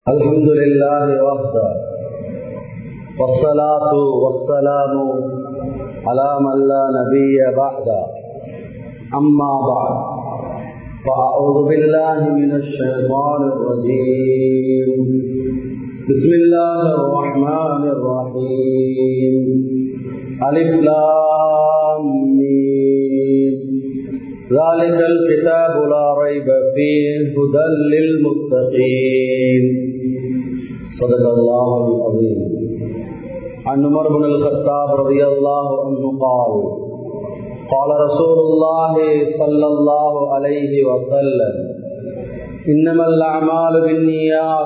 الحمد لله وحده والصلاة والسلام على من لا نبي بعده أما بعد فأعوذ بالله من الشيطان الرجيم بسم الله الرحمن الرحيم ألف لام ميم ذلك الكتاب لا ريب فيه هدى للمتقين صدق الله العظيم عن عمر بن الخطاب رضي الله عنه قال قال رسول الله صلى الله عليه وسلم إنما الأعمال بالنيات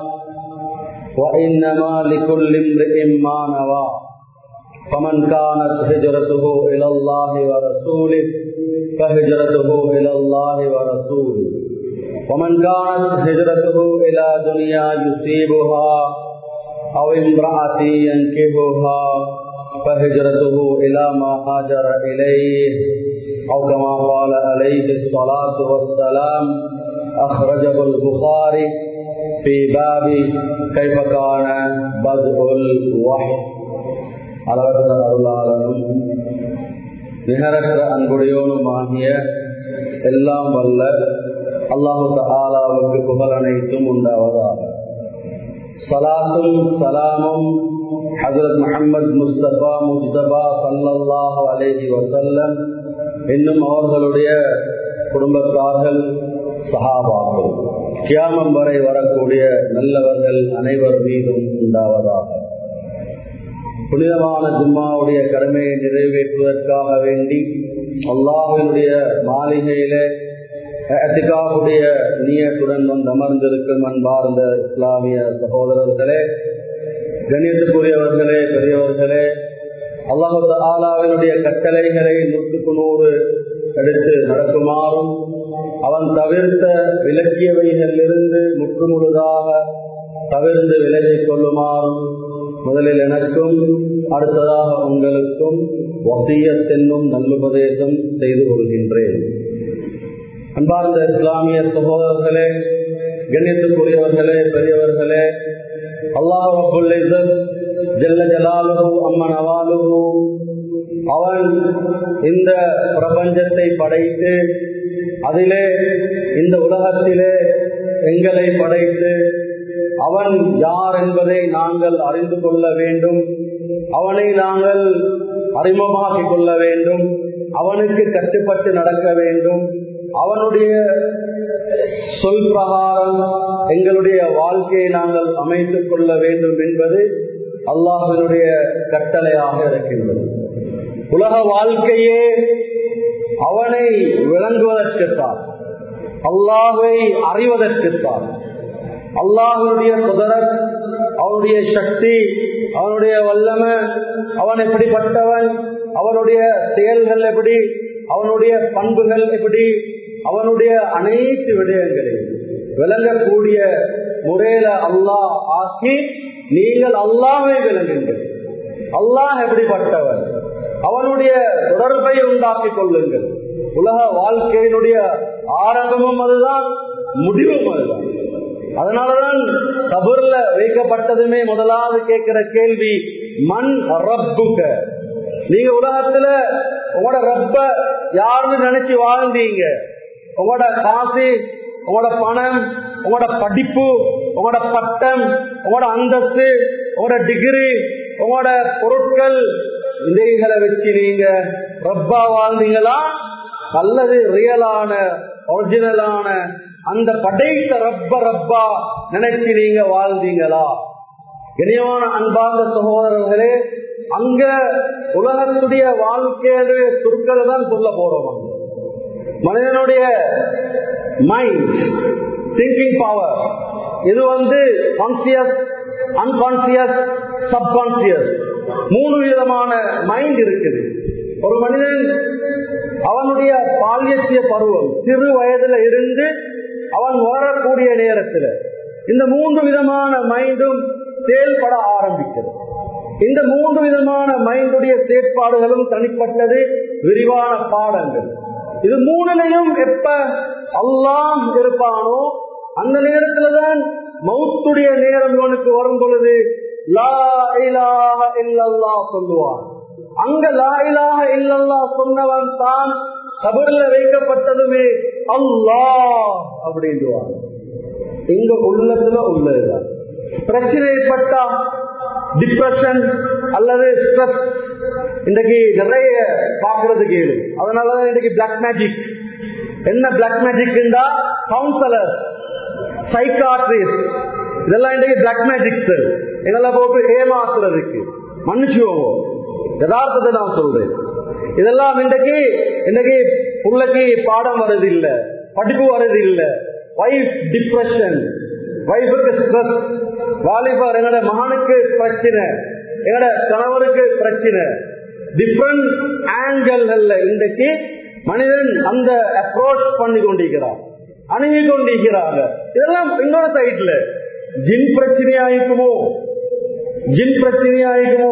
وإنما لكل امرئ ما نوى فمن كانت هجرته إلى الله ورسوله فهجرته إلى الله ورسوله ومن كانت هجرته إلى دنيا يصيبها أو امرأة ينكهها فهجرته إلى ما هاجر إليه أو كما قال عليه الصلاة والسلام أخرجه البخاري في باب كيف كان بدء الوحي அளவற்ற அருளாளனும் நிகரற்ற அன்புடையோனும் ஆகிய எல்லாம் வல்ல அல்லாஹு ஆலாவுக்கு புகழ் அனைத்தும் உண்டாவதாக சலாத்தும் சலாமும் ஹசரத் முகமது முஸ்தபா முஸ்தபா சல்லல்லாஹு அலேஹி வசல்லம் இன்னும் அவர்களுடைய குடும்பத்தார்கள் சஹாபாக்கள் கியாமம் வரை வரக்கூடிய நல்லவர்கள் அனைவர் மீதும் உண்டாவதாக புனிதமான ஜும்மாவுடைய கடமையை நிறைவேற்றுவதற்காக வேண்டி அல்லாஹினுடைய மாளிகையில அத்திகாவுடைய நீயத்துடன் வந்து அமர்ந்திருக்கும் அன்பார்ந்த இஸ்லாமிய சகோதரர்களே கணியத்துக்குரியவர்களே பெரியவர்களே அல்லாஹு ஆலாவினுடைய கட்டளைகளை நூற்றுக்கு நூறு எடுத்து நடக்குமாறும் அவன் தவிர்த்த விலக்கியவைகளிலிருந்து முற்று முழுதாக தவிர்த்து விலகிக் கொள்ளுமாறும் முதலில் எனக்கும் அடுத்ததாக உங்களுக்கும் வசியத்தென்னும் நல்லுபதேசம் செய்து கொள்கின்றேன் அன்பார்ந்த இஸ்லாமிய சகோதரர்களே கண்ணியத்துக்குரியவர்களே பெரியவர்களே அல்லாஹ் ஜல்ல ஜலாலுகு அம்மன் அவாலுகு அவன் இந்த பிரபஞ்சத்தை படைத்து அதிலே இந்த உலகத்திலே எங்களை படைத்து அவன் யார் என்பதை நாங்கள் அறிந்து கொள்ள வேண்டும் அவனை நாங்கள் அறிமுகமாக்கிக் கொள்ள வேண்டும் அவனுக்கு கட்டுப்பட்டு நடக்க வேண்டும் அவனுடைய சொல் பிரகாரம் எங்களுடைய வாழ்க்கையை நாங்கள் அமைத்துக் கொள்ள வேண்டும் என்பது அல்லாஹினுடைய கட்டளையாக இருக்கின்றது உலக வாழ்க்கையே அவனை விளங்குவதற்குத்தான் அல்லாஹை அறிவதற்குத்தான் அல்லாஹனுடைய குதரத் அவனுடைய சக்தி அவனுடைய வல்லமை அவன் எப்படிப்பட்டவன் அவனுடைய செயல்கள் எப்படி அவனுடைய பண்புகள் எப்படி அவனுடைய அனைத்து விடயங்களையும் விளங்கக்கூடிய முறையில அல்லாஹ் ஆக்கி நீங்கள் அல்லாவே விளங்குங்கள் அல்லாஹ் எப்படிப்பட்டவன் அவனுடைய தொடர்பை உண்டாக்கிக் கொள்ளுங்கள் உலக வாழ்க்கையினுடைய ஆரம்பமும் அதுதான் முடிவும் அதுதான் அதனாலதான் கபூர்ல வைக்கப்பட்டதுமே முதலாவது கேட்கிற கேள்வி மண் ரப்புக நீங்க உலகத்துல உங்களோட ரப்ப யாருன்னு நினைச்சு வாழ்ந்தீங்க உங்களோட காசு உங்களோட பணம் உங்களோட படிப்பு உங்களோட பட்டம் உங்களோட அந்தஸ்து உங்களோட டிகிரி உங்களோட பொருட்கள் இதைகளை வச்சு நீங்க ரப்பா வாழ்ந்தீங்களா அல்லது ரியலான ஒரிஜினலான அந்த படைத்த ரப்ப ரப்பா நினைச்சு நீங்க வாழ்ந்தீங்களா இனியமான அன்பார்ந்த சகோதரர்களே அங்க உலகத்துடைய வாழ்க்கையுடைய சொற்களை தான் சொல்ல போறோம் மனிதனுடைய மைண்ட் திங்கிங் பவர் இது வந்து கான்சியஸ் அன்கான்சியஸ் சப்கான்சியஸ் மூணு விதமான மைண்ட் இருக்குது ஒரு மனிதன் அவனுடைய பால்யத்திய பருவம் சிறு வயதுல இருந்து அவன் வரக்கூடிய நேரத்தில் இந்த மூன்று விதமான மைண்டும் செயல்பட ஆரம்பிக்கிறது இந்த மூன்று விதமான மைண்டுடைய செயற்பாடுகளும் தனிப்பட்டது விரிவான பாடங்கள் இது மூணுலையும் எப்ப அல்லாம் இருப்பானோ அந்த நேரத்துலதான் மௌத்துடைய நேரம் இவனுக்கு வரும் பொழுது லா இலாஹ இல்லல்லா சொல்லுவான் அங்க லா இலாஹ இல்லல்லா சொன்னவன் தான் கபர்ல வைக்கப்பட்டதுமே அல்லாஹ் அப்படின்டுவான் எங்க உள்ளத்துல உள்ளதுதான் பிரச்சனை ஏற்பட்டா டிப்ரெஷன் அல்லது ஸ்ட்ரெஸ் இன்றைக்கு நிறைய பாக்குறது கேளு அதனாலதான் இன்றைக்கு பிளாக் மேஜிக் என்ன பிளாக் மேஜிக் கவுன்சிலர் சைக்காட்ரிஸ்ட் இதெல்லாம் இன்றைக்கு பிளாக் மேஜிக்ஸ் இதெல்லாம் போட்டு ஏமாத்துறதுக்கு மன்னிச்சுவோம் யதார்த்தத்தை நான் சொல்றேன் இதெல்லாம் இன்றைக்கு இன்னைக்கு பிள்ளைக்கு பாடம் வருது இல்ல படிப்பு வருது இல்ல வைஃப் டிப்ரெஷன் வைஃபுக்கு ஸ்ட்ரெஸ் வாலிபர் எங்கட மகனுக்கு பிரச்சனை எங்கட கணவருக்கு பிரச்சனை டிஃப்ரெண்ட் ஆங்கிள் இன்றைக்கு மனிதன் அந்த அப்ரோச் பண்ணி கொண்டிருக்கிறான் அணுகி கொண்டிருக்கிறாங்க இதெல்லாம் இன்னொரு சைட்ல ஜின் பிரச்சனையாயிருக்குமோ ஜின் பிரச்சனையாயிருக்குமோ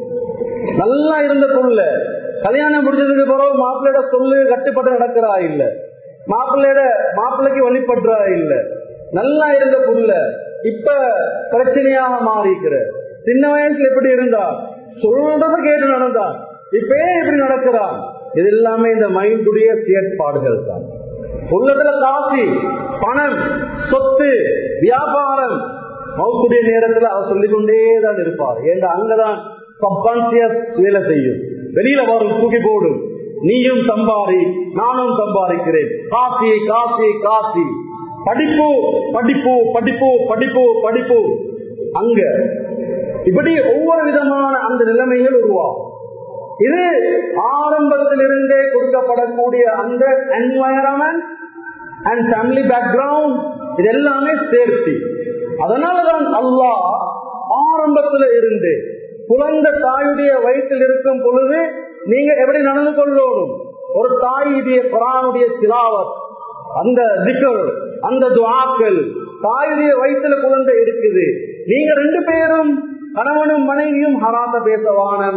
நல்லா இருந்த புள்ள கல்யாணம் முடிஞ்சதுக்கு பிறகு மாப்பிள்ளையோட சொல்லு கட்டுப்பட்டு நடக்கிறா இல்ல மாப்பிள்ளையோட மாப்பிள்ளைக்கு வழிபடுறா இல்ல நல்லா இருந்த புள்ள இப்ப பிரச்சனையாக மாறிக்கிற சின்ன வயசுல எப்படி இருந்தா சொல்றத கேட்டு நடந்தான் இப்பயே இப்படி நடக்கிறான் இது எல்லாமே இந்த மைண்டுடைய செயற்பாடுகள் தான் உள்ளத்துல காசி பணம் சொத்து வியாபாரம் மௌத்துடைய நேரத்துல அவர் சொல்லிக்கொண்டே தான் இருப்பார் ஏன்னா அங்கதான் சப்கான்சியஸ் வேலை செய்யும் வெளியில வரும் தூக்கி போடும் நீயும் சம்பாரி நானும் சம்பாதிக்கிறேன் காசி காசி காசி படிப்பு படிப்பு படிப்பு படிப்பு படிப்பு அங்க இப்படி ஒவ்வொரு விதமான அந்த நிலைமைகள் உருவாகும் இது ஆரம்பத்திலிருந்தே கொடுக்கப்படக்கூடிய அந்த என்வாயரமெண்ட் அண்ட் ஃபேமிலி பேக்ரவுண்ட் இது எல்லாமே சேர்த்தி அதனாலதான் அல்லாஹ் ஆரம்பத்துல இருந்து குழந்த தாயுடைய வயிற்றில் இருக்கும் பொழுது நீங்க எப்படி நடந்து கொள்ளணும் ஒரு தாயுடைய குரானுடைய சிலாவத் அந்த திக்கர் அந்த துவாக்கள் தாயுடைய வயிற்றுல குழந்தை இருக்குது நீங்க ரெண்டு பேரும் கணவனும் மனைவியும் ஹராத்த பேசவானம்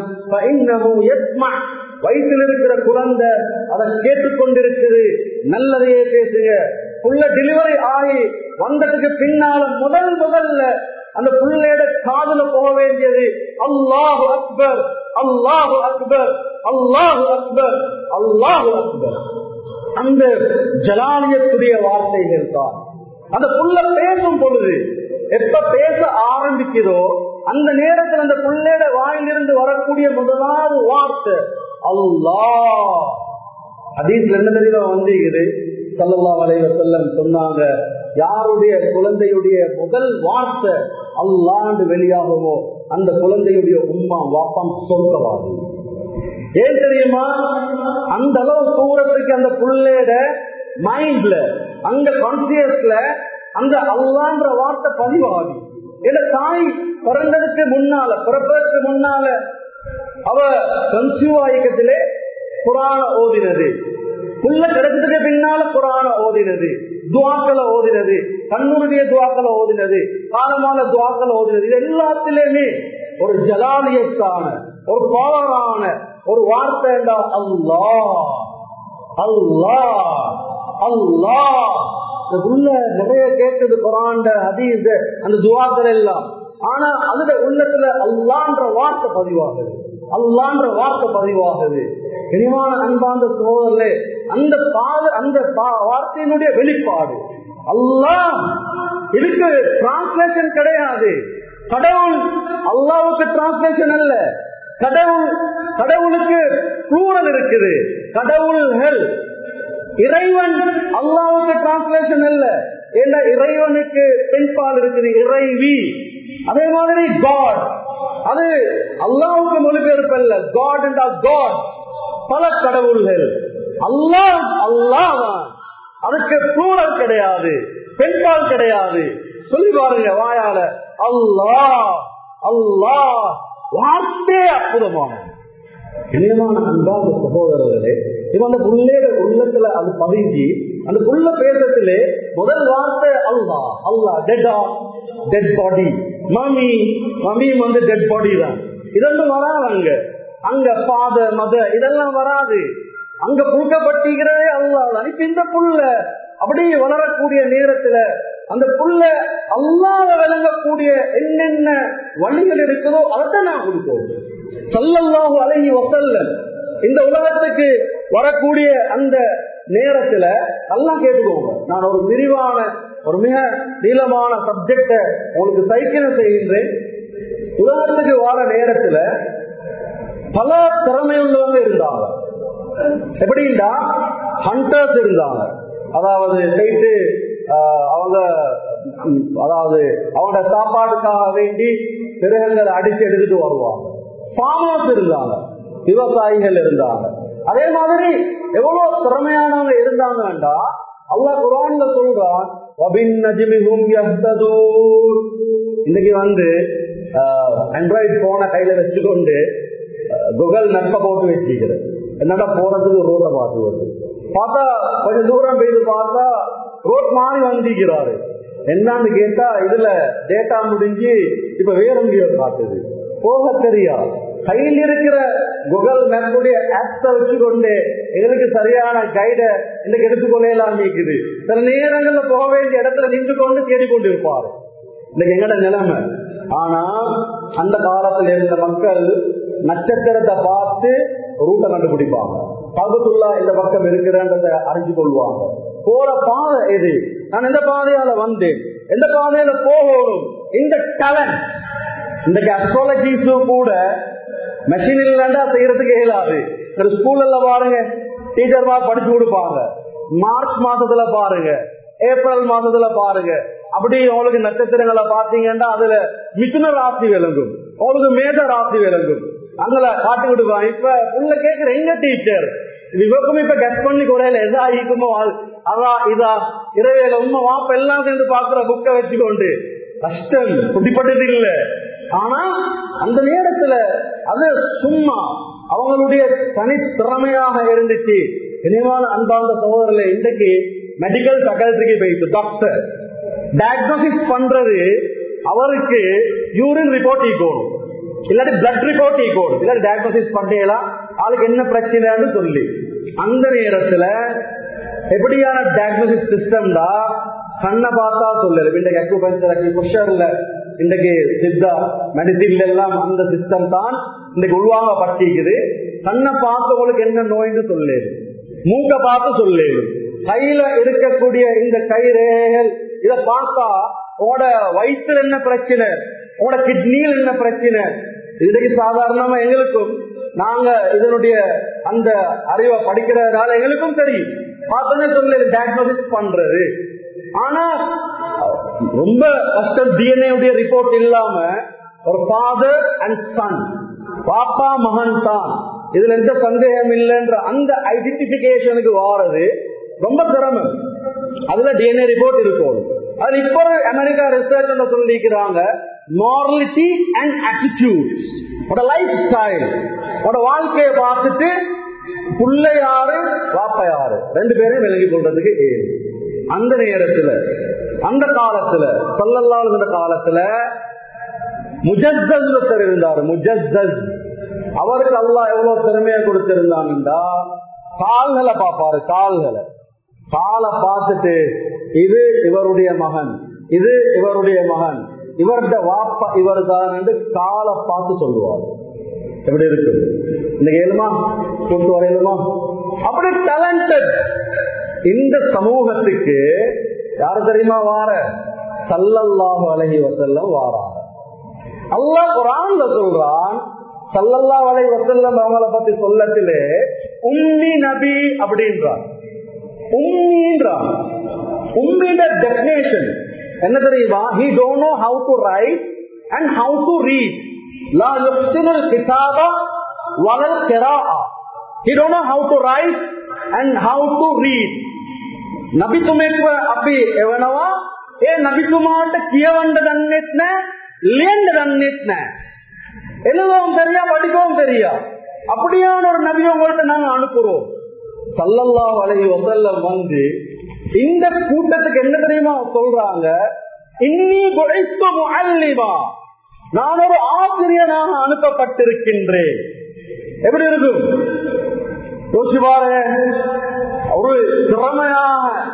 வயிற்றில் இருக்கிற குழந்தை அதை கேட்டுக்கொண்டிருக்குது நல்லதையே பேசுங்க புள்ள டெலிவரி ஆகி வந்ததுக்கு பின்னால முதல் முதல்ல அந்த புள்ளையோட காதுல போக வேண்டியது அல்லாஹு அக்பர் அல்லாஹு அக்பர் அல்லாஹு அக்பர் அல்லாஹு அக்பர் அந்த ஜலாலியத்துடைய வார்த்தைகள் தான் அந்த புள்ள பேசும் பொழுது எப்ப பேச ஆரம்பிக்கிறதோ அந்த நேரத்தில் அந்த பிள்ளையோட வாயிலிருந்து வரக்கூடிய முதலாவது வார்த்தை அல்லாஹ் அதீஸ்ல என்ன தெரியுமா வந்தீங்க சல்லல்லா வலைவ செல்லம் சொன்னாங்க யாருடைய குழந்தையுடைய முதல் வார்த்தை அல்லாண்டு வெளியாகவோ அந்த குழந்தையுடைய உம்மா வாப்பம் சொர்க்கவாதி ஏன் தெரியுமா அந்த அளவு தூரத்துக்கு அந்த புள்ளையோட மைண்ட்ல அங்க கான்சியஸ்ல அந்த அல்லான்ற வார்த்தை பதிவாகி இந்த தாய் பிறந்ததுக்கு முன்னால பிறப்பதற்கு முன்னால அவ கன்சியூவ் ஆயக்கத்திலே குரான ஓதினது புள்ள கிடைச்சதுக்கு பின்னால குரான ஓதினது துவாக்களை ஓதினது கண்ணுடைய துவாக்களை ஓதினது காலமான துவாக்களை ஓதினது இது எல்லாத்திலுமே ஒரு ஜலாலியத்தான ஒரு பவரான ஒரு வார்த்தை அல்லா அல்லா அல்லா உள்ள நிறைய கேட்டது குரான் அதீஸ் அந்த துவாக்கள் எல்லாம் ஆனா அதுல உள்ளத்துல அல்லான்ற வார்த்தை பதிவாகுது அல்லான்ற வார்த்தை பதிவாகுது இனிமான அன்பாந்த சோதரில் அந்த பாத அந்த வார்த்தையினுடைய வெளிப்பாடு அல்லா இதுக்கு டிரான்ஸ்லேஷன் கிடையாது கடவுள் அல்லாவுக்கு டிரான்ஸ்லேஷன் அல்ல கடவுள் கடவுளுக்கு கூறல் இருக்குது கடவுள்கள் இறைவன் அல்லாவுக்கு டிரான்ஸ்லேஷன் அல்ல ஏன்னா இறைவனுக்கு பெண்பால் இருக்குது இறைவி அதே மாதிரி காட் அது அல்லாவுக்கு மொழிபெயர்ப்பு அல்ல காட் அண்ட் காட் பல கடவுள்கள் அல்லாஹ் அல்லாதான் அதுக்கு கூறல் கிடையாது பெண்பால் கிடையாது சொல்லி பாருங்க வாயால அல்லாஹ் அல்லாஹ் வார்த்தை அற்புதமான இனியமான அன்பான சகோதரர்களே இவன் அந்த புள்ளேட உள்ளத்துல அது பதிஞ்சு அந்த புள்ள பேசத்திலே முதல் வார்த்தை அல்லா அல்லா டெட்டா டெட் பாடி மம்மி மம்மியும் வந்து டெட் பாடி தான் இதெல்லாம் வராது அங்க அங்க பாத மத இதெல்லாம் வராது அங்க புழுக்கப்பட்டிருக்கிறதே அல்லா இப்ப இந்த புள்ள அப்படியே வளரக்கூடிய நேரத்துல அந்த புள்ள அல்லாத விளங்கக்கூடிய என்னென்ன வழிகள் இருக்குதோ அதைத்தான் நான் கொடுப்போம் சல்லல்லாஹு அலைஹி வசல்லம் இந்த உலகத்துக்கு வரக்கூடிய அந்த நேரத்துல எல்லாம் கேட்டுக்கோங்க நான் ஒரு விரிவான ஒரு மிக நீளமான சப்ஜெக்ட உங்களுக்கு சைக்கிள் செய்கின்றேன் உலகத்துக்கு வர நேரத்துல பல திறமை உள்ளவங்க இருந்தாங்க எப்படின்னா ஹண்டர்ஸ் இருந்தாங்க அதாவது போயிட்டு ஆஹ், அவங்க ம், அதாவது அவங்களோட சாப்பாடுக்காக வேண்டி பிறகுங்களை அடிச்சு எடுத்துட்டு வருவாங்க ஃபார்மர்ஸ் இருந்தாங்க விவசாயிகள் இருந்தாங்க அதே மாதிரி எவ்வளவு திறமையானவங்க இருந்தாங்கன்னா அல்லாஹ் குரான்ல சொல்றான் "வபின் நஜ்மிஹும் யஹ்ததூன்." இன்னைக்கு வந்து ஆண்ட்ராய்டு போனை கையில வச்சுக்கொண்டு குகல் நட்ப போட்டு வச்சுக்கிறது என்னடா போறதுக்கு ரோட பார்த்து வருது பார்த்தா கொஞ்சம் தூரம் போயிட்டு பார்த்தா ரோட் மாறி வந்திருக்கிறாரு என்னன்னு கேட்டா இதுல டேட்டா முடிஞ்சு இப்ப வேற எங்கேயோ காட்டுது போக தெரியா கையில் இருக்கிற குகல் மேப்புடைய ஆப்ஸ வச்சுக்கொண்டு எங்களுக்கு சரியான கைட இன்னைக்கு எடுத்துக்கொள்ளலாம் இருக்குது சில நேரங்கள்ல போக வேண்டிய இடத்துல நின்று கொண்டு தேடிக்கொண்டு இருப்பாரு இன்னைக்கு எங்கட நிலைமை ஆனா அந்த காலத்துல இருந்த மக்கள் நட்சத்திரத்தை பார்த்து ரூட்டை கண்டுபிடிப்பாங்க பகுத்துள்ளா இந்த பக்கம் இருக்கிறன்றத அறிஞ்சு கொள்வாங்க போற பாதை எது நான் எந்த பாதையால வந்தேன் எந்த பாதையில போகணும் இந்த டேலண்ட் இன்றைக்கு அஸ்ட்ராலஜிஸும் கூட மெஷின் இல்லைண்டா செய்யறதுக்கு இயலாது ஒரு ஸ்கூல்ல பாருங்க டீச்சர் படிச்சு கொடுப்பாங்க மார்ச் மாசத்துல பாருங்க ஏப்ரல் மாசத்துல பாருங்க அப்படி உங்களுக்கு நட்சத்திரங்களை பாத்தீங்கன்னா அதுல மிதுன ராசி விளங்கும் உங்களுக்கு மேத ராசி விளங்கும் அங்கல காட்டி விடுவாங்க இப்ப உள்ள கேக்குற எங்க டீச்சர் இவருக்கும் இப்ப கெஸ்ட் பண்ணி குறையில எதா இருக்குமோ அது- அதான் இதா இரவேல உண்மை வாப்ப எல்லாம் சேர்ந்து பாக்குற புக்கை வச்சுக்கொண்டு கஷ்டம் குடிப்பட்டது இல்ல ஆனா அந்த நேரத்துல அது சும்மா அவங்களுடைய தனித்திறமையாக இருந்துச்சு இனிமான அன்பார்ந்த சகோதரர்ல இன்றைக்கு மெடிக்கல் ஃபேக்கல்டிக்கு போயிட்டு டாக்டர் டயக்னோசிஸ் பண்றது அவருக்கு யூரின் ரிப்போர்ட் ஈக்கோணும் இல்லாட்டி பிளட் ரிப்போர்ட் ஈக்கோணும் இல்லாட்டி டயக்னோசிஸ் பண்ணலாம் ஆளுக்கு என்ன பிரச்சனைன்னு சொல்லி அந்த நேரத்துல எப்படியான டயக்னோசிஸ் சிஸ்டம்டா கண்ணை பார்த்தா சொல்லல இன்றைக்கு அக்குபஞ்சர் புஷர்ல இன்றைக்கு சித்தா மெடிசின்ல எல்லாம் அந்த சிஸ்டம் தான் இன்றைக்கு உள்வாங்கப்பட்டிருக்குது கண்ணை பார்த்தவங்களுக்கு என்ன நோய்னு சொல்லேது மூக்க பார்த்து சொல்லேது கையில இருக்கக்கூடிய இந்த கை ரேகைகள் இத பார்த்தா உங்களோட வயிற்றுல என்ன பிரச்சனை உங்களோட கிட்னியில் என்ன பிரச்சனை இன்றைக்கு சாதாரணமா எங்களுக்கும் நாங்க இதனுடைய அந்த அறிவை படிக்கிறதுனால எங்களுக்கும் தெரியும் பார்த்தோன்னே சொல்லு டயக்னோசிஸ் பண்றது ஆனா ரொம்ப கஷ்டம் டிஎன்ஏ உடைய ரிப்போர்ட் இல்லாம ஒரு ஃபாதர் அண்ட் சன் பாப்பா மகன் தான் இதுல எந்த சந்தேகம் இல்லைன்ற அந்த ஐடென்டிபிகேஷனுக்கு வாரது ரொம்ப சிரமம் அதுல டிஎன்ஏ ரிப்போர்ட் இருக்கும் அது இப்போ அமெரிக்கா ரிசர்ச் சொல்லிக்கிறாங்க morality and attitude lifestyle வாழ்க்கையை பார்த்துட்டு புள்ள யாரு வாப்ப யாரு ரெண்டு பேரையும் விலகி கொள்றதுக்கு ஏழு அந்த நேரத்துல அந்த காலத்துல சொல்லல்லாத காலத்துல முஜஸ்ஸஸ் ஒருத்தர் இருந்தார் முஜஸ்ஸஸ் அவருக்கு அல்லாஹ் எவ்வளவு திறமையா கொடுத்திருந்தாங்கடா கால்களை பார்ப்பாரு கால்களை காலை பார்த்துட்டு இது இவருடைய மகன் இது இவருடைய மகன் இவருடைய வாப்பா இவர் தான் என்று காலை பார்த்து சொல்லுவார் எப்படி இருக்கு இன்னைக்கு ஏழுமா கூட்டு வரையிலுமா அப்படி டேலண்டட் இந்த சமூகத்துக்கு யாரு தெரியுமா வார சல்லல்லாஹு அலஹி வசல்லம் வாராங்க அல்லாஹ் குரான்ல சொல்றான் சல்லல்லா அலை வசல்லம் அவங்கள பத்தி சொல்லத்திலே உம்மி நபி அப்படின்றான் உம்மின்றான் உம்மிட டெபினேஷன் என்ன தெரியுமா he don't know how to write and how to read லா யுக்சினுல் கிதாப வலல் கிராஆ he don't know how to write and how to read නබිතුමෙක්ව අපි එවනවා ඒ නබිතුමාට කියවන්න දන්නෙත් නෑ ලියන්න දන්නෙත් නෑ எழுதவும் தெரியா படிக்கவும் தெரியா அப்படியான ஒரு நபி உங்கள்ட்ட நாங்க அனுப்புறோம் சல்லல்லா வலைய வசல்லம் வந்து இந்த கூட்டத்துக்கு என்ன தெரியுமா சொல்றாங்க இன்னி குறைத்து முஅல்லிமா நான் ஒரு ஆசிரியனாக அனுப்பப்பட்டிருக்கின்றேன் எப்படி இருக்கும் யோசிச்சு பாருங்க ஒரு திறமையாக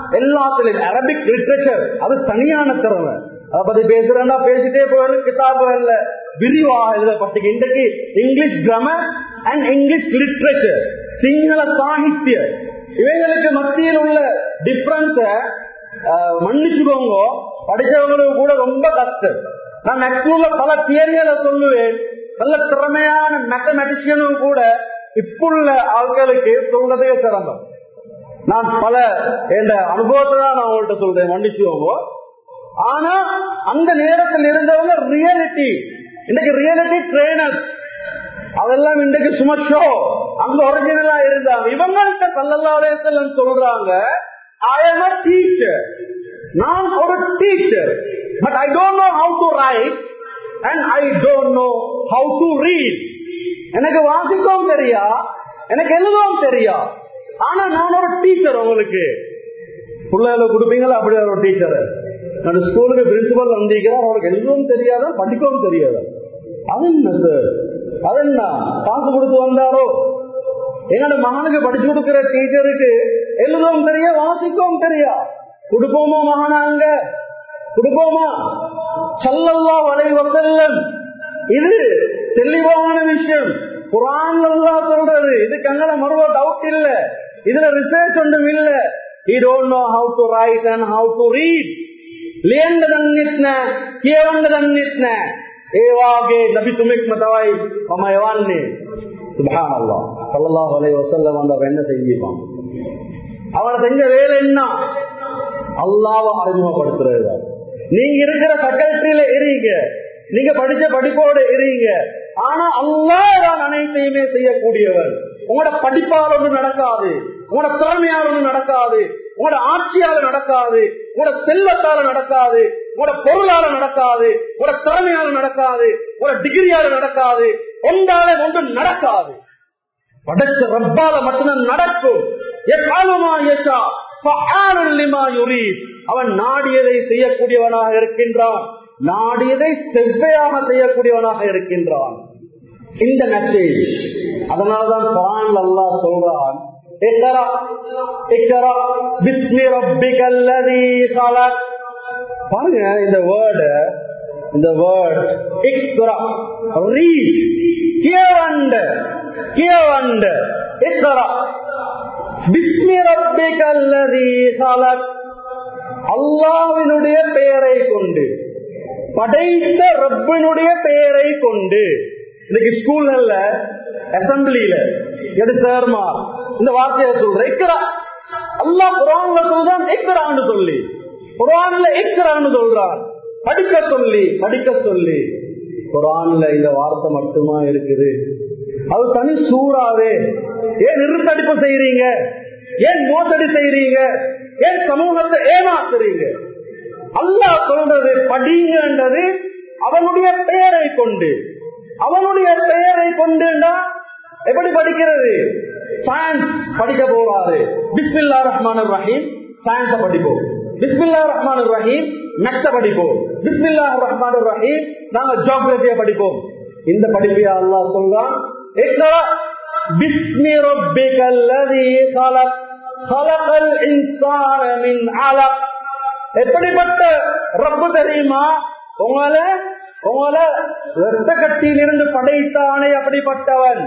எல்லாத்திலும் அரபிக் லிட்ரேச்சர் அது தனியான திறமை அதை பத்தி பேசுறேன்னா பேசிட்டே போயிடும் கிதாபுகள்ல விரிவாக எழுதப்பட்டு இன்றைக்கு English grammar and English literature Sinhala சாகித்ய இவைகளுக்கு மத்தியில் உள்ள டிஃபரன்ஸ மன்னிச்சுக்கோங்க படிச்சவங்களுக்கு கூட ரொம்ப கஷ்டம் நான் நெக்ஸ்ட்ல பல தியரிகளை சொல்லுவேன் நல்ல திறமையான மேத்தமெட்டிஷியனும் கூட இப்புள்ள ஆட்களுக்கு சொல்றதே சிரமம் நான் பல என்ற அனுபவத்தை தான் நான் உங்கள்கிட்ட சொல்றேன் மன்னிச்சுக்கோங்க ஆனா அந்த நேரத்தில் இருந்தவங்க ரியாலிட்டி இன்னைக்கு ரியாலிட்டி ட்ரெயினர் அதெல்லாம் இன்றைக்கு சும்மா ஷோ அங்க ஒரிஜினலா இருந்தாங்க இவங்கள்ட்ட கல்லல்லாவே சொல்றாங்க ஐ எம் அ டீச்சர் நான் ஒரு teacher but I don't know how to write and I don't know how to read எனக்கு வாசிக்கவும் தெரியா எனக்கு எழுதவும் தெரியா ஆனா நான் ஒரு டீச்சர் உங்களுக்கு பிள்ளைகளை கொடுப்பீங்களா அப்படி ஒரு டீச்சர் நான் ஸ்கூலுக்கு பிரின்சிபல் வந்திருக்கிறேன் அவருக்கு எழுதவும் தெரியாதா படிக்கவும் தெரியாதா அது என்ன சார் அது என்ன காசு கொடுத்து வந்தாரோ என்னோட மகனுக்கு படிச்சு கொடுக்கிற டீச்சருக்கு எழுதவும் தெரிய வாசிக்கவும் தெரியா கொடுப்போமா மகனாங்க கொடுப்போமா சல்லல்லா வலை வசல்லம் இது தெளிவான விஷயம் குரான் சொல்றது இதுக்கு அங்கே மறுவ டவுட் இல்ல இதுல ரிசர்ச் ஒன்றும் இல்ல he don't know how to write and how to read ලියන්න දන්නෙත් නෑ කියවන්න දන්නෙත් නෑ ඒ වාගේ නබි තුමෙක් මතවයි මම යවන්නේ சுபஹானல்லாஹ் ஸல்லல்லாஹு அலைஹி வஸல்லம் அந்த என்ன செஞ்சிப்பான் அவன செஞ்ச வேலை என்ன அல்லாஹ்வை அறிமுகப்படுத்துறது நீங்க இருக்கிற ஃபேக்கல்டில இருங்க நீங்க படிச்ச படிப்போட இருங்க ஆனா அல்லாஹ் தான் அனைத்தையுமே செய்யக்கூடியவர் உங்களோட படிப்பால் ஒன்று நடக்காது உங்களோட திறமையால் ஒன்று நடக்காது உங்களோட ஆட்சியால நடக்காது உங்களோட செல்வத்தால நடக்காது உங்களோட பொருளால நடக்காது உங்களோட திறமையால நடக்காது உங்களோட டிகிரியால நடக்காது ஒன்றால ஒன்று நடக்காது படைச்ச ரப்பால மட்டும்தான் நடக்கும் எக்காலமா ஏஷா அவன் நாடியதை செய்யக்கூடியவனாக இருக்கின்றான் நாடியதை செவ்வையாக செய்யக்கூடியவனாக இருக்கின்றான் இந்த மெசேஜ் அதனால்தான் குரான் அல்லாஹ் சொல்றான் اقرأ اقرأ باسم ربك الذي خلق பாருங்க இந்த வேர்டு இந்த வேர்ட் இக்ரா ரீட் கியவண்ட கியவண்ட இக்ரா பிஸ்மி ரப்பிக அல்லதி خلق அல்லாஹ்வினுடைய பெயரை கொண்டு படைத்த ரப்பினுடைய பெயரை கொண்டு இன்னைக்கு ஸ்கூல்ல அசம்பிளியில எது சேர்மா இந்த வார்த்தையை சொல்ற இக்கரா அல்லா குரான்ல சொல்றான் இக்கரான்னு சொல்லி குரான்ல இக்கரான்னு சொல்றான் படிக்க சொல்லி படிக்க சொல்லி குரான்ல இந்த வார்த்தை மட்டுமா இருக்குது அது தனி சூறாவே ஏன் நிறுத்தடிப்பு செய்யறீங்க ஏன் மோசடி செய்யறீங்க ஏன் சமூகத்தை ஏமாத்துறீங்க அல்லாஹ் சொல்றது படிங்கன்றது அவனுடைய பெயரை கொண்டு அவனுடைய பெயரை கொண்டுண்டா எப்படி படிக்கிறது சயின்ஸ் படிக்க போறாரு பிஸ்மில்லா ரஹ்மான் ரஹீம் சயின்ஸ படிப்போம் பிஸ்மில்லா ரஹ்மான் ரஹீம் நெக்ஸ்ட படிப்போம் பிஸ்மில்லா ரஹ்மான் ரஹீம் நாங்க ஜியோகிரபிய படிப்போம் இந்த படிப்பையா அல்லாஹ் சொல்றான் பிஸ்மி ரப்பிகல்லதி خلق خلق الانسان من علق எப்படிப்பட்ட ரப்பு தெரியுமா உங்களை உங்களை ரத்த கட்டியிலிருந்து படைத்தானே அப்படிப்பட்டவன்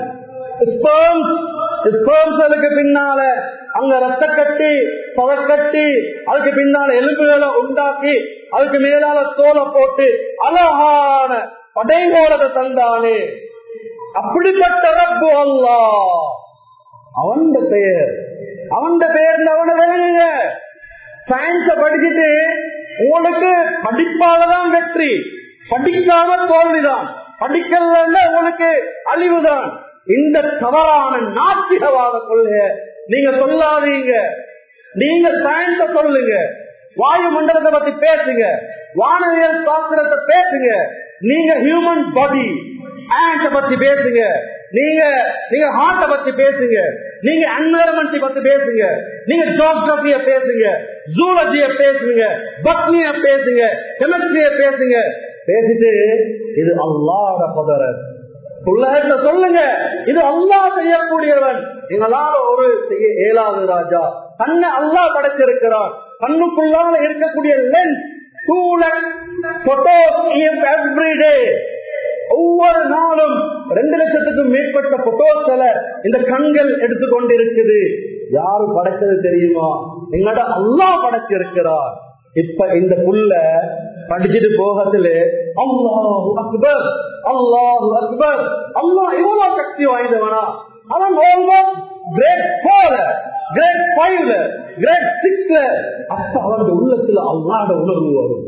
பின்னால அங்க ரத்த கட்டி பதக்கட்டி அதுக்கு பின்னால எலும்புகளை உண்டாக்கி அதுக்கு மேலால தோலை போட்டு அழகான படைகோலத்தை தந்தானே அப்படிப்பட்ட ரப்பு அல்லா அவன் பெயர் அவன் பெயர் அவனை விளங்குங்க சயின்ஸ படிச்சுட்டு உங்களுக்கு படிப்பாலதான் வெற்றி படிக்காம தோல்விதான் படிக்கல உங்களுக்கு அழிவுதான் இந்த தவறான நாத்திகவாத கொள்கை நீங்க சொல்லாதீங்க நீங்க சயின்ஸ சொல்லுங்க வாயு மண்டலத்தை பத்தி பேசுங்க வானவியல் சாஸ்திரத்தை பேசுங்க நீங்க ஹியூமன் பாடி ஆண்ட பத்தி பேசுங்க நீங்க நீங்க ஹார்ட்ட பத்தி பேசுங்க நீங்க என்வரன்மெண்ட் பத்தி பேசுங்க நீங்க ஜியோகிரபிய பேசுங்க ஜூலஜிய பேசுங்க பத்னிய பேசுங்க கெமிஸ்ட்ரிய பேசுங்க பேசிட்டு இது அல்லாட பதரன் உலகத்தை சொல்லுங்க இது அல்லா செய்யக்கூடியவன் எங்களால ஒரு செய்ய இயலாது ராஜா தன்னை அல்லா படைச்சிருக்கிறான் கண்ணுக்குள்ளால இருக்கக்கூடிய lens two lakh photos every day ஒவ்வொரு நாளும் ரெண்டு லட்சத்துக்கும் மேற்பட்ட போட்டோஸ்களை இந்த கண்கள் எடுத்துக்கொண்டிருக்குது யாரு படைச்சது தெரியுமா எங்கட அல்லா படைச்சிருக்கிறார் இப்ப இந்த புள்ள படிச்சுட்டு போகத்துல அல்லாஹு அக்பர் அல்லாஹு அக்பர் அல்லாஹ் இவ்வளவு சக்தி வாய்ந்தவனா அவன் ஆல்மோஸ்ட் கிரேட் போர்ல கிரேட் ஃபைவ்ல கிரேட் சிக்ஸ்ல அப்ப அவன் உள்ளத்துல அல்லாட உணர்வு வரும்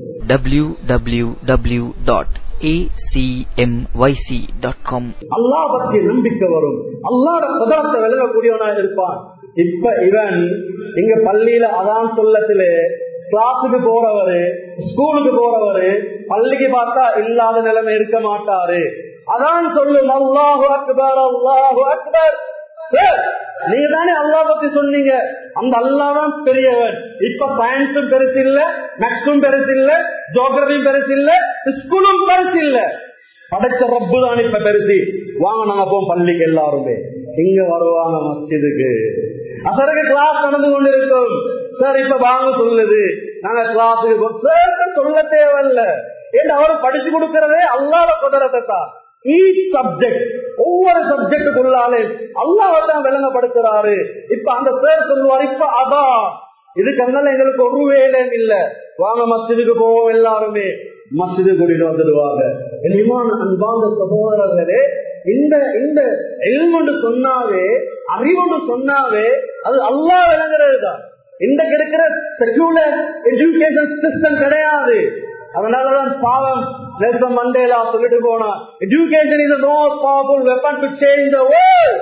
www.acmyc.com அல்லா பற்றிய நம்பிக்கை வரும் அல்லாட பதார்த்த விளங்கக்கூடியவனா இருப்பான் இப்ப இவன் இங்க பள்ளியில அதான் சொல்லத்திலே கிளாஸுக்கு போறவரு ஸ்கூலுக்கு போறவரு பள்ளிக்கு பார்த்தா இல்லாத நிலைமை இருக்க மாட்டாரு அதான் சொல்லும் அல்லாஹு அக்பர் அல்லாஹு அக்பர் சார், நீங்க தானே அல்லா பத்தி சொன்னீங்க அந்த அல்லாதான் பெரியவன் இப்ப சயின்ஸும் பெருசு இல்ல மேக்ஸும் பெருசு இல்ல ஜோகிரபியும் பெருசு இல்ல ஸ்கூலும் பெருசு இல்ல படைச்ச ரப்பு தான் இப்ப பெருசு வாங்க நாங்க போவோம் பள்ளிக்கு எல்லாருமே இங்க வருவாங்க மஸ்ஜிதுக்கு அசருக்கு கிளாஸ் நடந்து கொண்டிருக்கும் சார் இப்ப வாங்க சொல்லுது நாங்க கிளாஸுக்கு சார் சொல்ல தேவையில்ல ஏன்னா அவரு படிச்சு கொடுக்கறதே அல்லாத குதிரத்தை தான் ஈச் சப்ஜெக்ட் ஒவ்வொரு சப்ஜெக்டுக்குள்ளாலே அல்லாவை தான் விளங்கப்படுத்துறாரு இப்ப அந்த பேர் சொல்லுவார் இப்ப அதான் இதுக்கெல்லாம் எங்களுக்கு ஒரு வேலையும் இல்ல வாங்க மஸ்ஜிதுக்கு போவோம் எல்லாருமே மஸ்ஜிது கூட்டிட்டு வந்துடுவாங்க இனிமான அன்பாந்த சகோதரர்களே இந்த இந்த எல்மொண்டு சொன்னாவே அறிவொண்டு சொன்னாவே அது அல்லா விளங்குறது தான் இன்றைக்கு இருக்கிற செக்யூலர் எஜுகேஷன் சிஸ்டம் கிடையாது அதனாலதான் பாவம் நெல்சன் மண்டேலா சொல்லிட்டு போனா education is most powerful weapon to change the world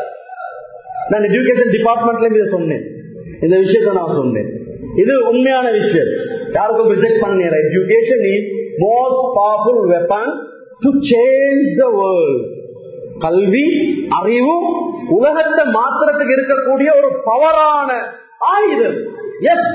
நான் எஜுகேஷன் டிபார்ட்மெண்ட்ல இதை சொன்னேன் இந்த விஷயத்த நான் சொன்னேன் இது உண்மையான விஷயம் யாருக்கும் ரிஜெக்ட் பண்ணல education is most powerful weapon to change the world கல்வி அறிவு உலகத்தை மாத்திரத்துக்கு இருக்கக்கூடிய ஒரு பவரான ஆயுதம் எஸ்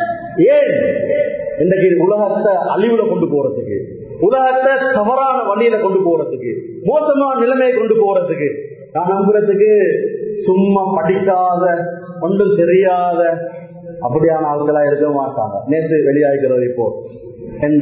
ஏன் இன்றைக்கு உலகத்தை அழிவுல கொண்டு போறதுக்கு உலகத்தை தவறான வழியில கொண்டு போறதுக்கு மோசமான நிலைமையை கொண்டு போறதுக்கு நான் நம்புறதுக்கு சும்மா படிக்காத ஒன்றும் தெரியாத அப்படியான ஆட்களா இருக்க மாட்டாங்க நேற்று வெளியாகிறது இப்போ என்ன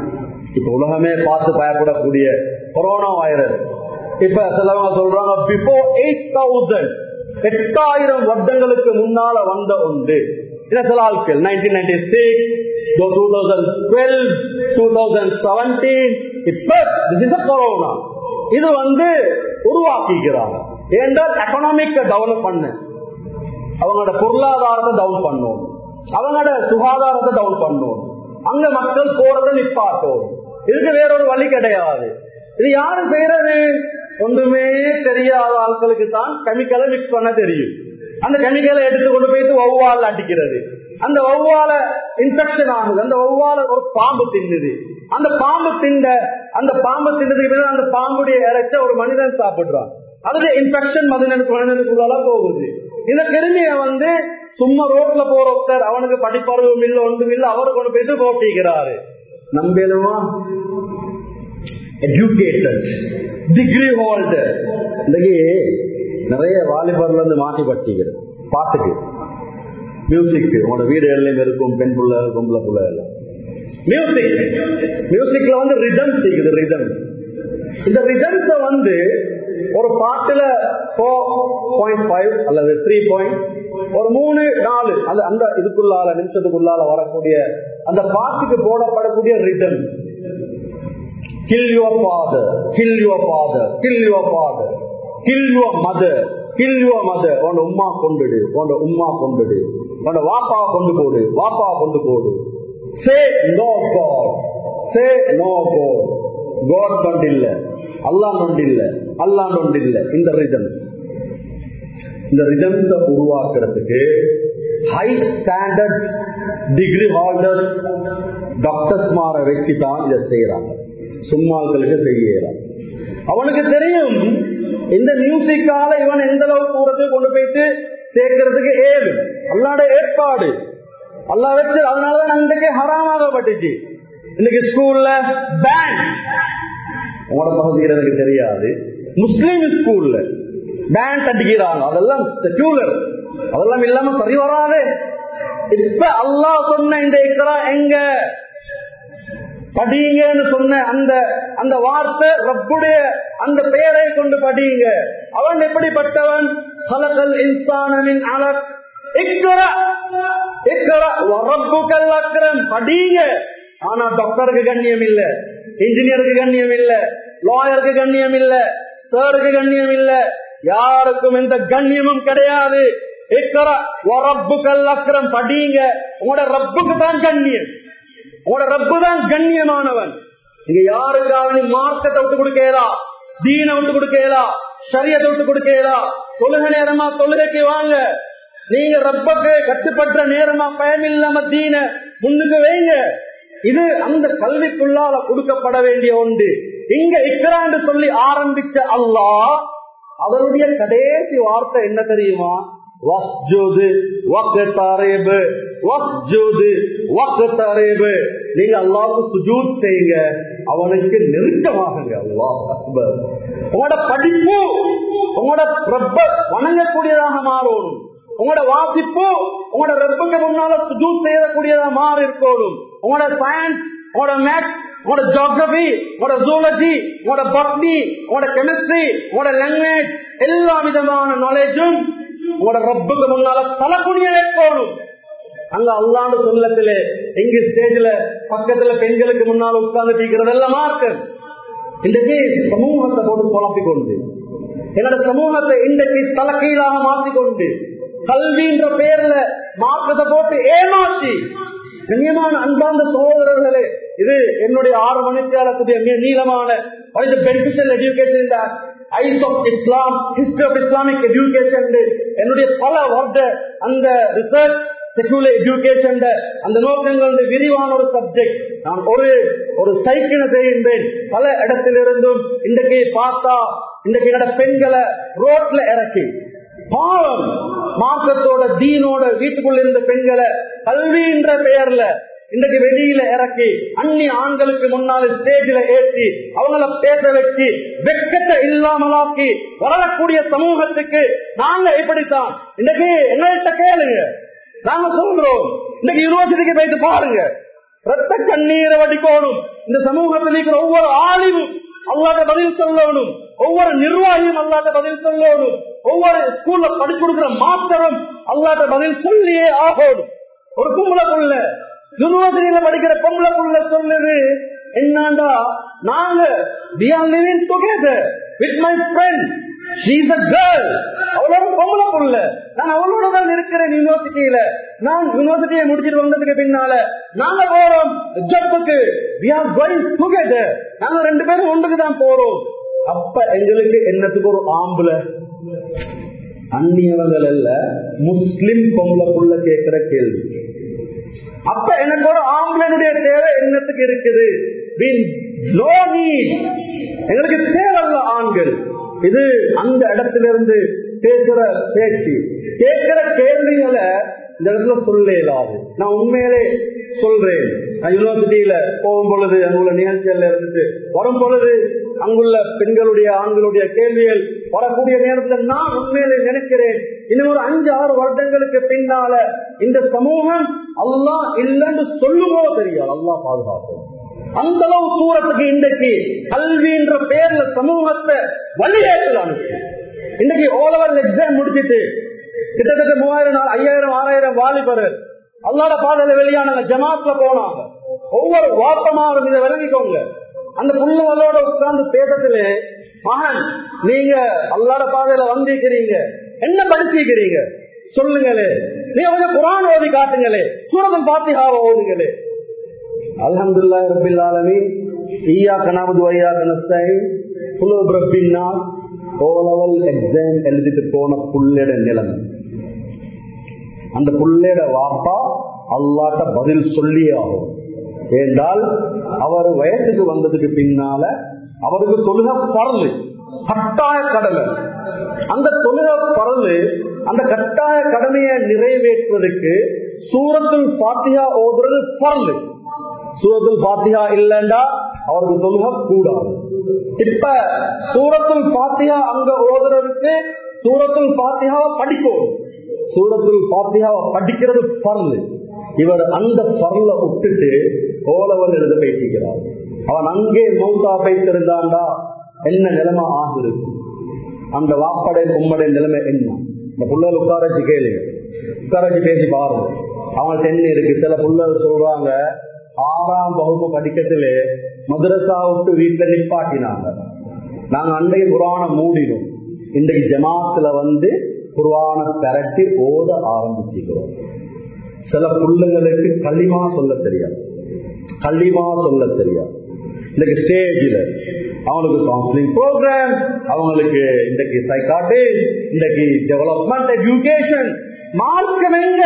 இப்ப உலகமே பார்த்து பயப்படக்கூடிய கொரோனா வைரஸ் இப்ப சிலவங்க சொல்றாங்க பிஃபோர் எயிட் தௌசண்ட் எட்டாயிரம் வருடங்களுக்கு முன்னால வந்த ஒன்று இது சில ஆட்கள் nineteen ninety six two thousand twelve two thousand seventeen இப்ப this is a கொரோனா இது வந்து உருவாக்கிக்கிறாங்க ஏன்றால் எக்கனாமிக்க டெவலப் பண்ணு அவங்களோட பொருளாதாரத்தை டவுன் பண்ணும் அவங்களோட சுகாதாரத்தை டவுன் பண்ணும் அங்க மக்கள் போறதை நிப்பாட்டும் இதுக்கு வேற ஒரு வழி கிடையாது இது யாரு செய்யறது ஒன்றுமே தெரியாத ஆட்களுக்கு தான் கெமிக்கலை மிக்ஸ் பண்ண தெரியும் அந்த கெமிக்கலை எடுத்து கொண்டு போயிட்டு வௌவால் அடிக்கிறது அந்த வௌவால இன்ஃபெக்ஷன் ஆகுது அந்த வௌவால ஒரு பாம்பு தின்னுது அந்த பாம்பு திண்ட அந்த பாம்பு தின்னதுக்கு பிறகு அந்த பாம்புடைய இறைச்ச ஒரு மனிதன் சாப்பிடுறான் அதுல இன்ஃபெக்ஷன் மனிதனுக்கு மனிதனுக்குள்ள போகுது இந்த கிருமியை வந்து சும்மா ரோட்ல போற ஒருத்தர் அவனுக்கு படிப்பறிவும் இல்லை ஒன்றும் இல்லை அவரு கொண்டு போயிட்டு போட்டிக்கிறாரு நம்பலுமா எஜுகேட்டட் டிகிரி ஹோல்டர் இன்னைக்கு நிறைய வாலிபர்ல இருந்து மாற்றி பட்டிக்கிறது பாட்டுக்கு மியூசிக் உங்களோட வீடு எல்லாம் இருக்கும் பெண் புள்ள பொம்பளை புள்ள எல்லாம் மியூசிக் மியூசிக்ல வந்து ரிதம்ஸ் இருக்குது ரிதம்ஸ் இந்த ரிதம்ஸ வந்து ஒரு பாட்டுல ஃபோர் பாயிண்ட் ஃபைவ் அல்லது த்ரீ பாயிண்ட் ஒரு மூணு நாலு அந்த அந்த இதுக்குள்ளால நிமிஷத்துக்குள்ளால வரக்கூடிய அந்த பாட்டுக்கு போடப்படக்கூடிய rhythm kill your father kill your father kill your father kill your mother kill your mother உன்னோட உம்மா கொண்டுடு உன்னோட உம்மா கொண்டுடு உன்னோட வாப்பா கொண்டு போடு வாப்பா கொண்டு போடு say no God say no God God கொண்டு இல்ல அல்லா கொண்டு இல்ல அல்லா கொண்டு இல்ல இந்த ரிதம் இந்த ரிதம்ஸ உருவாக்குறதுக்கு high standard degree holder doctors மாற வச்சு தான் இதை செய்யறாங்க சும்மாக்களுக்கு செய்யறாங்க அவனுக்கு தெரியும் இந்த மியூசிக்கால இவன் எந்த அளவுக்கு தூரத்துக்கு கொண்டு போயிட்டு சேர்க்கறதுக்கு ஏது அல்லாட ஏற்பாடு அல்லா வச்சு அதனாலதான் இன்றைக்கு ஹராமாகப்பட்டுச்சு இன்னைக்கு ஸ்கூல்ல பேண்ட் உங்களோட பகுதியில் எனக்கு தெரியாது முஸ்லீம் ஸ்கூல்ல பேண்ட் அடிக்கிறாங்க அதெல்லாம் செக்யூலர் அதெல்லாம் இல்லாம சரி வராது இப்ப அல்லாஹ் சொன்ன இந்த இக்கரா எங்க படிங்கன்னு சொன்ன அந்த அந்த வார்த்தை ரப்புடைய அந்த பெயரை கொண்டு படிங்க அவன் எப்படிப்பட்டவன் ஹலகல் இன்சானமின் அலக் இக்கரா இக்கரா ரப்புக்கல் அக்ரம் படிங்க ஆனா டாக்டருக்கு கண்ணியம் இல்ல இன்ஜினியருக்கு கண்ணியம் இல்ல லாயருக்கு கண்ணியம் இல்ல சாருக்கு கண்ணியம் இல்ல யாருக்கும் எந்த கண்ணியமும் கிடையாது இக்கரா ரப்புக்கல் அக்ரம் படிங்க உங்களோட ரப்புக்கு தான் கண்ணியம் உங்களோட ரப்பு தான் கண்ணியமானவன் இங்க யாருக்காவது மார்க்கத்தை விட்டு கொடுக்கலா தீன விட்டு கொடுக்கலா சரியத்தை விட்டு கொடுக்கலா தொழுக நேரமா தொழுகைக்கு வாங்க நீங்க ரப்பக்கு கட்டுப்பட்ட நேரமா பயம் இல்லாம தீன முன்னுக்கு வைங்க இது அந்த கல்விக்குள்ளால கொடுக்கப்பட வேண்டிய ஒன்று இங்க இக்கராண்டு சொல்லி ஆரம்பிச்ச அல்லாஹ் அவருடைய கடைசி வார்த்தை என்ன தெரியுமா வஸ்ஜுது வக்தரேபு வஸ்ஜுது வக்தரேபு நீங்க அல்லாஹ்வுக்கு சுஜூத் செய்யுங்க அவனுக்கு நெருக்கமாகுங்க அல்லாஹ் அக்பர் உங்களோட படிப்பு உங்களோட ரப்ப வணங்கக்கூடியதாக மாறணும் உங்களோட வாசிப்பு உங்களோட ரப்புக்கு முன்னால சுஜூத் செய்யக்கூடியதாக மாறி இருக்கணும் உங்களோட சயின்ஸ் உங்களோட மேத்ஸ் உங்களோட ஜியோகிரபி உங்களோட ஜூலஜி உங்களோட பட்னி உங்களோட கெமிஸ்ட்ரி உங்களோட லாங்குவேஜ் எல்லா விதமான நாலேஜும் உங்களோட ரப்புக்கு முன்னால தலக்குனிய வைக்கணும் அங்க அல்லாண்டு சொல்லத்திலே எங்க ஸ்டேஜ்ல பக்கத்துல பெண்களுக்கு முன்னால உட்கார்ந்து தீக்கிறது எல்லாம் மார்க்க இன்றைக்கு சமூகத்தை போட்டு குழப்பிக் கொண்டு என்னோட சமூகத்தை இன்றைக்கு தலைக்கீழாக மாற்றிக்கொண்டு கல்வின்ற பேர்ல மாற்றத்தை போட்டு ஏமாற்றி கண்ணியமான அன்பார்ந்த சகோதரர்களே இது என்னுடைய ஆறு மணிக்காலத்துடைய மிக நீளமான beneficial education eyes of Islam history of Islamic education என்னுடைய பல வருட அந்த ரிசர்ச் செகுலர் எஜுகேஷன் அந்த நோக்கங்கள் விரிவான ஒரு சப்ஜெக்ட் நான் ஒரு ஒரு சைக்கிளை செய்கின்றேன் பல இடத்திலிருந்தும் இன்றைக்கு பார்த்தா இன்றைக்கு என்னோட பெண்களை ரோட்ல இறக்கி பாவம் மார்க்கத்தோட தீனோட வீட்டுக்குள்ள இருந்த பெண்களை கல்வின்ற பெயர்ல இன்றைக்கு வெளியில இறக்கி அந்நிய ஆண்களுக்கு முன்னால ஸ்டேஜில ஏற்றி அவங்கள பேச வச்சு வெக்கத்தை இல்லாமலாக்கி வளரக்கூடிய சமூகத்துக்கு நாங்க இப்படித்தான் இன்றைக்கு எங்கள்கிட்ட கேளுங்க நாங்க சொல்றோம் இன்னைக்கு யூனிவர்சிட்டிக்கு போயிட்டு பாருங்க ரத்த கண்ணீரை வடிக்கணும் இந்த சமூகத்தில் இருக்கிற ஒவ்வொரு ஆளிவும் அல்லாத பதில் சொல்லணும் ஒவ்வொரு நிர்வாகியும் அல்லாத பதில் சொல்லணும் ஒவ்வொரு ஸ்கூல்ல படிச்சு கொடுக்கிற மாஸ்டரும் அல்லாத பதில் சொல்லியே ஆகணும் ஒரு கும்பல புள்ள யூனிவர்சிட்டியில படிக்கிற பொம்பளை புள்ள சொல்லுது என்னண்டா நாங்க we are living together with my friend she is a girl அவளோட பொம்பளை புள்ள நான் அவளோட தான் இருக்கிறேன் யூனிவர்சிட்டியில நான் யூனிவர்சிட்டியை முடிச்சிட்டு வந்ததுக்கு பின்னால நாங்க போறோம் ஜப்புக்கு we are going together நாங்க ரெண்டு பேரும் ஒன்றுக்கு தான் போறோம் அப்ப எங்களுக்கு என்னத்துக்கு ஒரு ஆம்புல அந்நியவங்கள் அல்ல முஸ்லிம் பொம்பளை புள்ள கேட்கிற கேள்வி அப்ப எனக்கு ஒரு ஆம்பளனுடைய தேவை என்னத்துக்கு இருக்குது No need. எங்களுக்கு தேவையில்ல ஆண்கள் இது அந்த இடத்திலிருந்து பேசுற பேச்சு கேட்கிற கேள்விகளை இந்த இடத்துல சொல்ல இயலாது நான் உண்மையிலே சொல்றேன் நான் யூனிவர்சிட்டியில போகும் பொழுது அங்குள்ள நிகழ்ச்சிகள்ல இருந்துட்டு வரும் பொழுது அங்குள்ள பெண்களுடைய ஆண்களுடைய கேள்விகள் வரக்கூடிய நேரத்தில் நான் உண்மையிலே நினைக்கிறேன் இன்னும் ஒரு அஞ்சு ஆறு வருடங்களுக்கு பின்னால இந்த சமூகம் அல்லா இல்லைன்னு சொல்லுமோ தெரியாது அல்லா பாதுகாப்போம் அந்த அளவு தூரத்துக்கு இன்றைக்கு கல்வின்ற பேர்ல சமூகத்தை வழியேற்றலாம் இன்னைக்கு ஓலவர் எக்ஸாம் முடிச்சிட்டு கிட்டத்தட்ட மூவாயிரம் நாள் ஐயாயிரம் ஆறாயிரம் வாலிபர் அல்லாட பாதையில வெளியானாங்க ஜமாத்ல போனாங்க ஒவ்வொரு வாப்பமாவும் இதை விளங்கிக்கோங்க அந்த புள்ளவளோட உட்கார்ந்து பேசத்திலே மகன் நீங்க அல்லாட பாதையில வந்திருக்கிறீங்க என்ன படிச்சிருக்கிறீங்க சொல்லுங்களே நீங்க கொஞ்சம் குரான் ஓதி காட்டுங்களே சூரதம் பாத்திகாவை ஓதுங்களே அல்ஹம்துல்லா ரபில் ஆலமி ஈயா கனாபது வையா கனஸ்தாய் புலோ பிரபின்னா ஓலவல் எக்ஸாம் எழுதிட்டு போன புள்ளட நிலைமை அந்த புள்ளட வாப்பா அல்லாட்ட பதில் சொல்லியே ஆகும் ஏண்டால் அவர் வயசுக்கு வந்ததுக்கு பின்னால அவருக்கு தொழுக பரலு கட்டாய கடமை அந்த தொழுக பரலு அந்த கட்டாய கடமையை நிறைவேற்றுவதற்கு சூரத்தில் பாத்தியா ஓதுறது பரலு சூரத்தில் பாத்தியா இல்லைண்டா அவருக்கு தொழுக கூடாது இப்ப சூரத்தில் பாத்தியா அங்க ஓதுறதுக்கு சூரத்தில் பாத்தியாவை படிக்கணும் சூரத்தில் பாத்தியாவை படிக்கிறது பரலு இவர் அந்த பரல விட்டுட்டு ஓலவர் எழுத பேசிக்கிறார் அவன் அங்கே மௌத்தா வைத்திருந்தாண்டா என்ன நிலைமை ஆகிருக்கும் அந்த வாப்படை கும்மடை நிலைமை என்ன இந்த புள்ளல் உட்காரச்சு கேளு உட்காரச்சு பேசி பாருங்க அவங்கள்ட்ட என்ன இருக்கு சில புள்ளல் சொல்றாங்க ஆறாம் வகுப்பு படிக்கத்துல மதுரசா விட்டு வீட்டுல நிப்பாட்டினாங்க நாங்க அன்றைய புராணம் மூடினோம் இன்றைக்கு ஜமாத்துல வந்து குருவான திரட்டி ஓத ஆரம்பிச்சுக்கிறோம் சில புள்ளுங்களுக்கு களிமா சொல்ல தெரியாது களிமா சொல்ல தெரியாது இன்னைக்கு ஸ்டேஜில் அவங்களுக்கு கவுன்சிலிங் ப்ரோக்ராம் அவங்களுக்கு இன்றைக்கு சைக்காட்டிஸ்ட் இன்றைக்கு டெவலப்மெண்ட் எஜுகேஷன் மார்க்கம் எங்க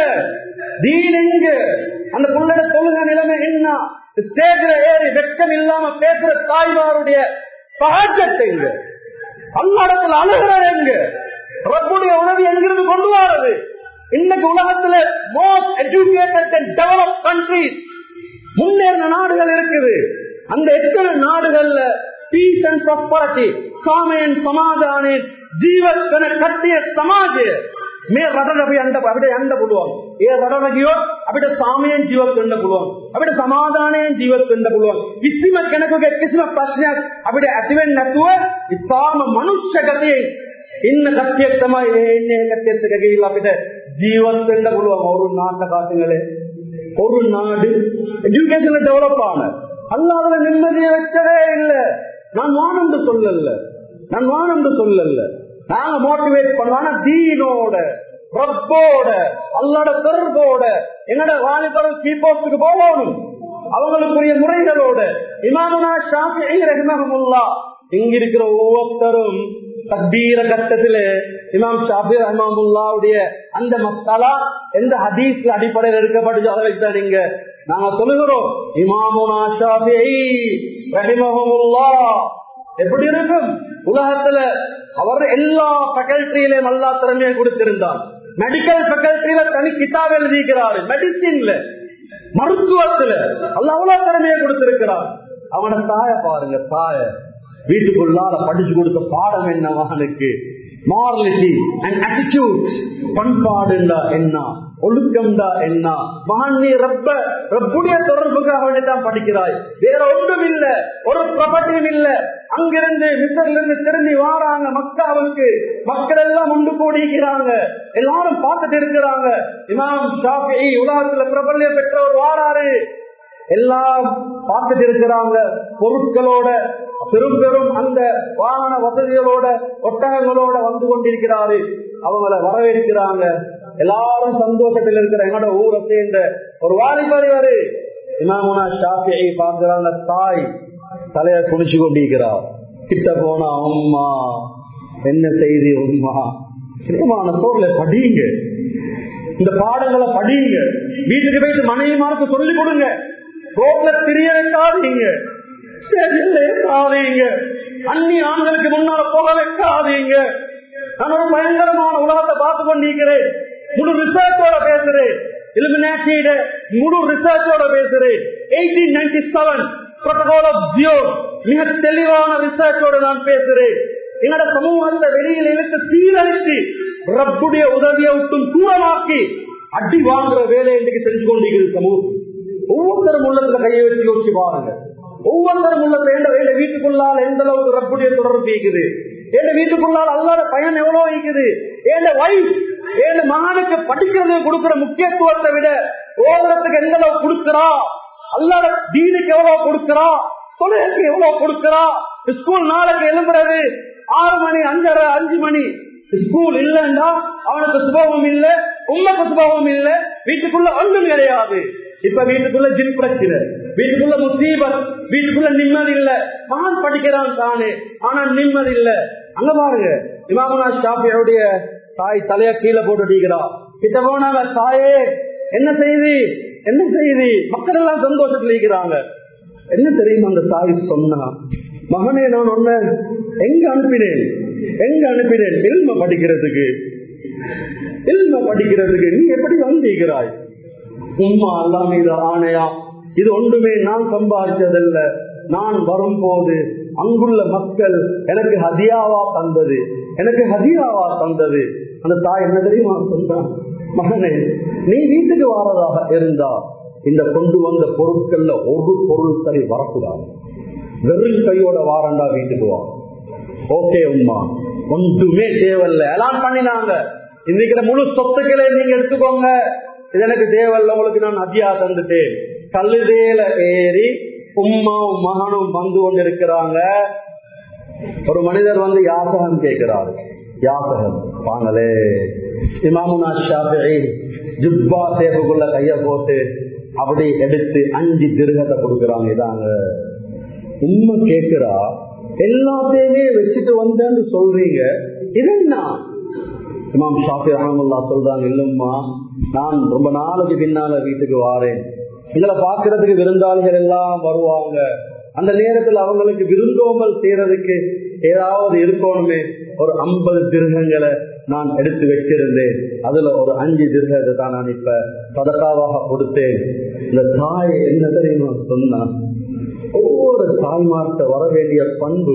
தீன் எங்க அந்த புள்ளட சொல்லுங்க நிலைமை என்ன ஸ்டேஜ்ல ஏறி வெட்கம் இல்லாம பேசுற தாய்மாருடைய சகஜத்தை எங்க அல்லாடத்தில் அழுகிறது எங்க ரப்புடைய உணவு எங்கிருந்து கொண்டு வரது இன்னைக்கு உலகத்துல most educated and develop countries முன்னேறின நாடுகள் இருக்குது அந்த எத்தனை நாடுகள்ல பீஸ் அண்ட் ப்ராஸ்பரிட்டி சாமயன் சமாதானே ஜீவத்தன கட்டிய சமாஜ මේ රටට අපි යන්න අපිට යන්න පුළුවන්. ඒ රටට ගියොත් අපිට සාමයෙන් ජීවත් වෙන්න පුළුවන්. අපිට සමාදානයෙන් ජීවත් වෙන්න පුළුවන්. කිසිම කෙනෙකුගේ කිසිම ප්‍රශ්නයක් අපිට ඇති වෙන්නේ නැතුව ඉතාම මනුෂ්‍ය ගතියෙන් ඉන්න කට්ටියක් තමයි මේ ඉන්නේ කට්ටියත් එක ගිහිල්ලා අපිට ජීවත් වෙන්න පුළුවන්. ஒரு நாட்ட காட்டுங்களே. ஒரு நாடு எஜுகேஷன்ல டெவலப் ஆன அல்லாத நிம்மதியை வச்சதே இல்ல நான் வானம் சொல்லல நான் வானம் சொல்லல நாங்க மோட்டிவேட் பண்ணுவாங்க தீனோட ரப்போட அல்லாட தொடர்போட என்னோட வாலிபரம் கீபோஸ்டுக்கு போகணும் அவங்களுக்குரிய முறைகளோட இமாமுனா ஷாஃபி ரஹ்மஹமுல்லா இங்க இருக்கிற ஒவ்வொருத்தரும் தக்பீர கட்டத்துல இமாம் ஷாஃபி ரஹ்மமுல்லாவுடைய அந்த மசாலா எந்த ஹதீஸ்ல அடிப்படையில் எடுக்கப்பட்டு அதை வைத்தா நீங்க நாங்க சொல்லுகிறோம் இமாமுனா ஷாஃபி ரஹிமஹமுல்லா எப்படி இருக்கும் உலகத்துல அவர் எல்லா ஃபேக்கல்டியிலும் நல்லா திறமையை கொடுத்திருந்தார் மெடிக்கல் ஃபேக்கல்டியில தனி கிதாப் எழுதிக்கிறாரு மெடிசின்ல மருத்துவத்துல அல்ல அவ்வளவு திறமையை கொடுத்திருக்கிறார் அவன தாய பாருங்க தாய வீட்டுக்குள்ளால படிச்சு கொடுத்த பாடம் என்ன மகனுக்கு மாரலிட்டி அண்ட் அட்டிடியூட் பண்பாடுண்டா என்ன ஒழுக்கம்டா என்ன மகன் நீ ரப்ப ரப்புடைய தொடர்புக்காக வேண்டிதான் படிக்கிறாய் வேற ஒன்றும் இல்ல ஒரு ப்ராப்பர்ட்டியும் இல்ல அங்கிருந்து மிசர்ல இருந்து திரும்பி வாராங்க மக்காவுக்கு மக்கள் எல்லாம் உண்டு கூடிக்கிறாங்க எல்லாரும் பார்த்துட்டு இருக்கிறாங்க இமாம் ஷாஃபி உலகத்துல பிரபல்யம் பெற்றவர் வாராரு எல்லாம் பார்த்துட்டு இருக்கிறாங்க பொருட்களோட பெரும் பெரும் அந்த வாகன வசதிகளோட ஒட்டகங்களோட வந்து கொண்டிருக்கிறாரு அவங்கள வரவேற்கிறாங்க எல்லாரும் சந்தோஷத்தில் இருக்கிற எங்களோட ஊரை சேர்ந்த ஒரு வாலிபர் இவரு இமாமுனா ஷாஃபியை பார்க்கிறாங்க தாய் தலைய குடிச்சு கொண்டிருக்கிறார் கிட்ட போனா அம்மா என்ன செய்தி உண்மா சினிமான சோர்ல படிங்க இந்த பாடங்களை படிங்க வீட்டுக்கு போயிட்டு மனைவிமாருக்கு சொல்லிக் கொடுங்க ரோட்ல திரிய வைக்காதீங்க ஸ்டேஜில் ஏற்காதீங்க அந்நி ஆண்களுக்கு முன்னால போக வைக்காதீங்க நான் ஒரு பயங்கரமான உலகத்தை பார்த்து கொண்டிருக்கிறேன் முழு ரிசர்ச்சோட பேசுறேன் இலுமினாட்டியிட முழு ரிசர்ச்சோட பேசுறேன் eighteen ninety seven protocol of Zion மிக தெளிவான ரிசர்ச்சோட நான் பேசுறேன் என்னோட சமூகத்தை வெளியில் இழுத்து சீரழித்து ரப்புடைய உதவியை விட்டும் தூரமாக்கி அடி வாங்குற வேலையை இன்னைக்கு செஞ்சு கொண்டிருக்கிறது சமூகம் ஒவ்வொருத்தரும் உள்ளத்துல கையை வச்சு யோசிச்சு பாருங்க ஒவ்வொருத்தரும் உள்ளத்துல எந்த எந்த வீட்டுக்குள்ளால் எந்த அளவுக்கு ரப்புடைய தொடர்பு இருக்குது எந்த வீட்டுக்குள்ளால் அல்லாத பயன் எவ்வளவு இருக்குது எந்த வைஃப் எந்த மகனுக்கு படிக்கிறது கொடுக்கிற முக்கியத்துவத்தை விட ஓதுறதுக்கு எந்த அளவு கொடுக்கிறா அல்லாத தீனுக்கு எவ்வளவு கொடுக்கிறா தொழிலுக்கு எவ்வளவு கொடுக்கிறா ஸ்கூல் நாளைக்கு எழும்புறது ஆறு மணி அஞ்சரை அஞ்சு மணி ஸ்கூல் இல்லைன்னா அவனுக்கு சுபவம் இல்ல உண்மைக்கு சுபவம் இல்ல வீட்டுக்குள்ள ஒன்றும் கிடையாது இப்ப வீட்டுக்குள்ள ஜின் பிரச்சனை வீட்டுக்குள்ள முசீபத் வீட்டுக்குள்ள நிம்மதி இல்ல மகன் படிக்கிறான் தானே ஆனா நிம்மதி இல்ல அங்க பாருங்க இமாமுனா ஷாஃபியோடைய தாய் தலைய கீழே போட்டுட்டீங்களா கிட்ட போனாங்க தாயே என்ன செய்தி என்ன செய்தி மக்கள் எல்லாம் சந்தோஷத்துல இருக்கிறாங்க என்ன தெரியுமா அந்த தாய் சொன்னா மகனே நான் ஒன்ன எங்க அனுப்பினேன் எங்க அனுப்பினேன் இல்ம படிக்கிறதுக்கு இல்ம படிக்கிறதுக்கு நீ எப்படி வந்திருக்கிறாய் உம்மா அல்லா மீது ஆணையா இது ஒன்றுமே நான் சம்பாதிச்சதல்ல நான் வரும்போது அங்குள்ள மக்கள் எனக்கு ஹதியாவா தந்தது எனக்கு ஹதியாவா தந்தது அந்த தாய் என்ன தெரியுமா சொல்றான் மகனே நீ வீட்டுக்கு வாரதாக இருந்தா இந்த கொண்டு வந்த பொருட்கள்ல ஒரு பொருள் சரி வரக்கூடாது வெறும் கையோட வாரண்டா வீட்டுக்கு வா ஓகே உமா ஒன்றுமே தேவையில்லை எல்லாம் பண்ணினாங்க இன்னைக்கு முழு சொத்துக்களை நீங்க எடுத்துக்கோங்க இது எனக்கு தேவையில்லை உங்களுக்கு நான் அதியா தந்துட்டேன் கல்லுதேல ஏறி உம்மாவும் மகனும் வந்து கொண்டிருக்கிறாங்க ஒரு மனிதர் வந்து யாசகம் கேட்கிறாரு யாசகம் வாங்களே இமாமுனா ஷாஃபிஈ ஜுப்பா தேப்புக்குள்ள கைய போட்டு அப்படி எடுத்து அஞ்சு திருகத்தை கொடுக்கறாங்க இதாங்க உண்மை கேட்கிறா எல்லாத்தையுமே வச்சுட்டு வந்தேன்னு சொல்றீங்க இது என்ன இமாம் ஷாஃபி அஹமல்லா சொல்றாங்க இல்லம்மா நான் ரொம்ப நாளைக்கு பின்னால வீட்டுக்கு வாரேன் எங்களை பாக்குறதுக்கு விருந்தாளிகள் எல்லாம் வருவாங்க அந்த நேரத்தில் அவங்களுக்கு விருந்தோம்பல் செய்யறதுக்கு ஏதாவது இருக்கணுமே ஒரு ஐம்பது திருகங்களை நான் எடுத்து வச்சிருந்தேன் அதுல ஒரு அஞ்சு திருகத்தை தான் நான் இப்ப பதக்காவாக கொடுத்தேன் இந்த தாய் என்ன தெரியுமா சொன்னா ஒவ்வொரு தாய்மார்ட்ட வர வேண்டிய பண்பு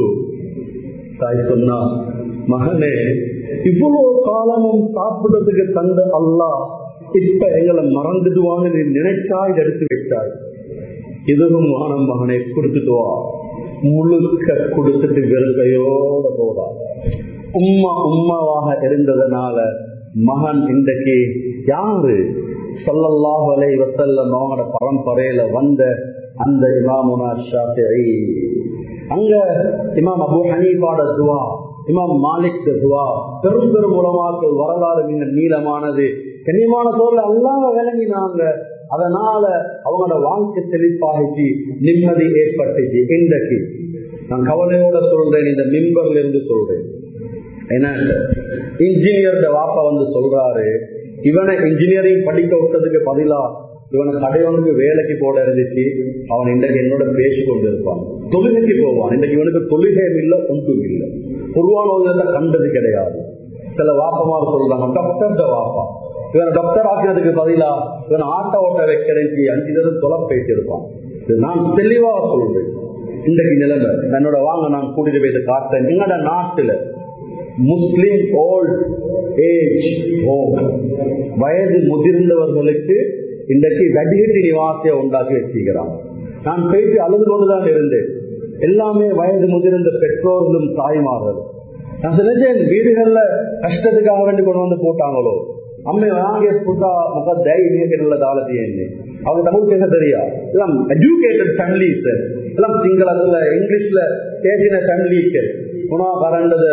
தாய் சொன்னா மகனே இவ்வளவு காலமும் சாப்பிடுறதுக்கு தந்த அல்லா இப்ப எங்களை மறந்துடுவான்னு நீ நினைச்சா இதை எடுத்து வச்சாய் இதுவும் வானம் மகனை கொடுத்துட்டு வா முழுக்க கொடுத்துட்டு வெறுங்கையோட போதா உம்மா உம்மாவாக இருந்ததுனால மகன் இன்றைக்கு யாரு சொல்லல்லாஹ் அலை வசல்லம் அவங்களோட பரம்பரையில வந்த அந்த இமாமுனா ஷாஃபிஈ அங்க இமாம் அபு ஹனீஃபாட துவா இமாம் மாலிக் துவா பெரும் பெரும் உலமாக்கள் வரலாறு மிக நீளமானது கண்ணியமான தோல்ல அல்லாம விளங்கினாங்க அதனால அவங்களோட வாழ்க்கை செழிப்பாகிச்சு நிம்மதி ஏற்பட்டுச்சு இன்றைக்கு நான் கவலையோட சொல்றேன் இந்த மிம்பர்ல இருந்து சொல்றேன் என்ன இன்ஜினியர் வாப்பா வந்து சொல்றாரு இவனை இன்ஜினியரிங் படிக்க விட்டதுக்கு பதிலா இவனை கடையவனுக்கு வேலைக்கு போட இருந்துச்சு அவன் இன்றைக்கு என்னோட பேசி கொண்டு இருப்பான் தொழுகைக்கு போவான் இன்றைக்கு இவனுக்கு தொழுகையும் இல்லை ஒன்றும் இல்லை உருவானதை கண்டது கிடையாது சில வாப்பமார் சொல்றாங்க டாக்டர் வாப்பா இவன் டாக்டர் ஆக்கினதுக்கு பதிலா இவன் ஆட்ட ஓட்ட வைக்கிறதுக்கு அஞ்சு தடவை தொலை பேசியிருப்பான் நான் தெளிவா சொல்றேன் இன்றைக்கு நிலைமை என்னோட வாங்க நான் கூட்டிட்டு போயிட்டு காட்டேன் எங்களோட நாட்டுல முஸ்லிம் ஓல்ட் ஏஜ் ஹோம் வயது முதிர்ந்தவர்களுக்கு இன்றைக்கு வடிகட்டி நிவாசிய உண்டாக்கி வச்சுக்கிறான் நான் போயிட்டு அழுது கொண்டுதான் இருந்தேன் எல்லாமே வயது முதிர்ந்த பெற்றோர்களும் தாய்மார்கள் நான் நினைச்சேன் வீடுகள்ல கஷ்டத்துக்காக வேண்டி கொண்டு வந்து போட்டாங்களோ அம்மை வாங்கிய புத்தா முக தைரியல தாளத்தியே அவங்க தமிழ் பேச தெரியா எல்லாம் எஜுகேட்டட் ஃபேமிலிஸ் எல்லாம் சிங்களத்துல இங்கிலீஷ்ல பேசின ஃபேமிலிக்கு புனா கரண்டது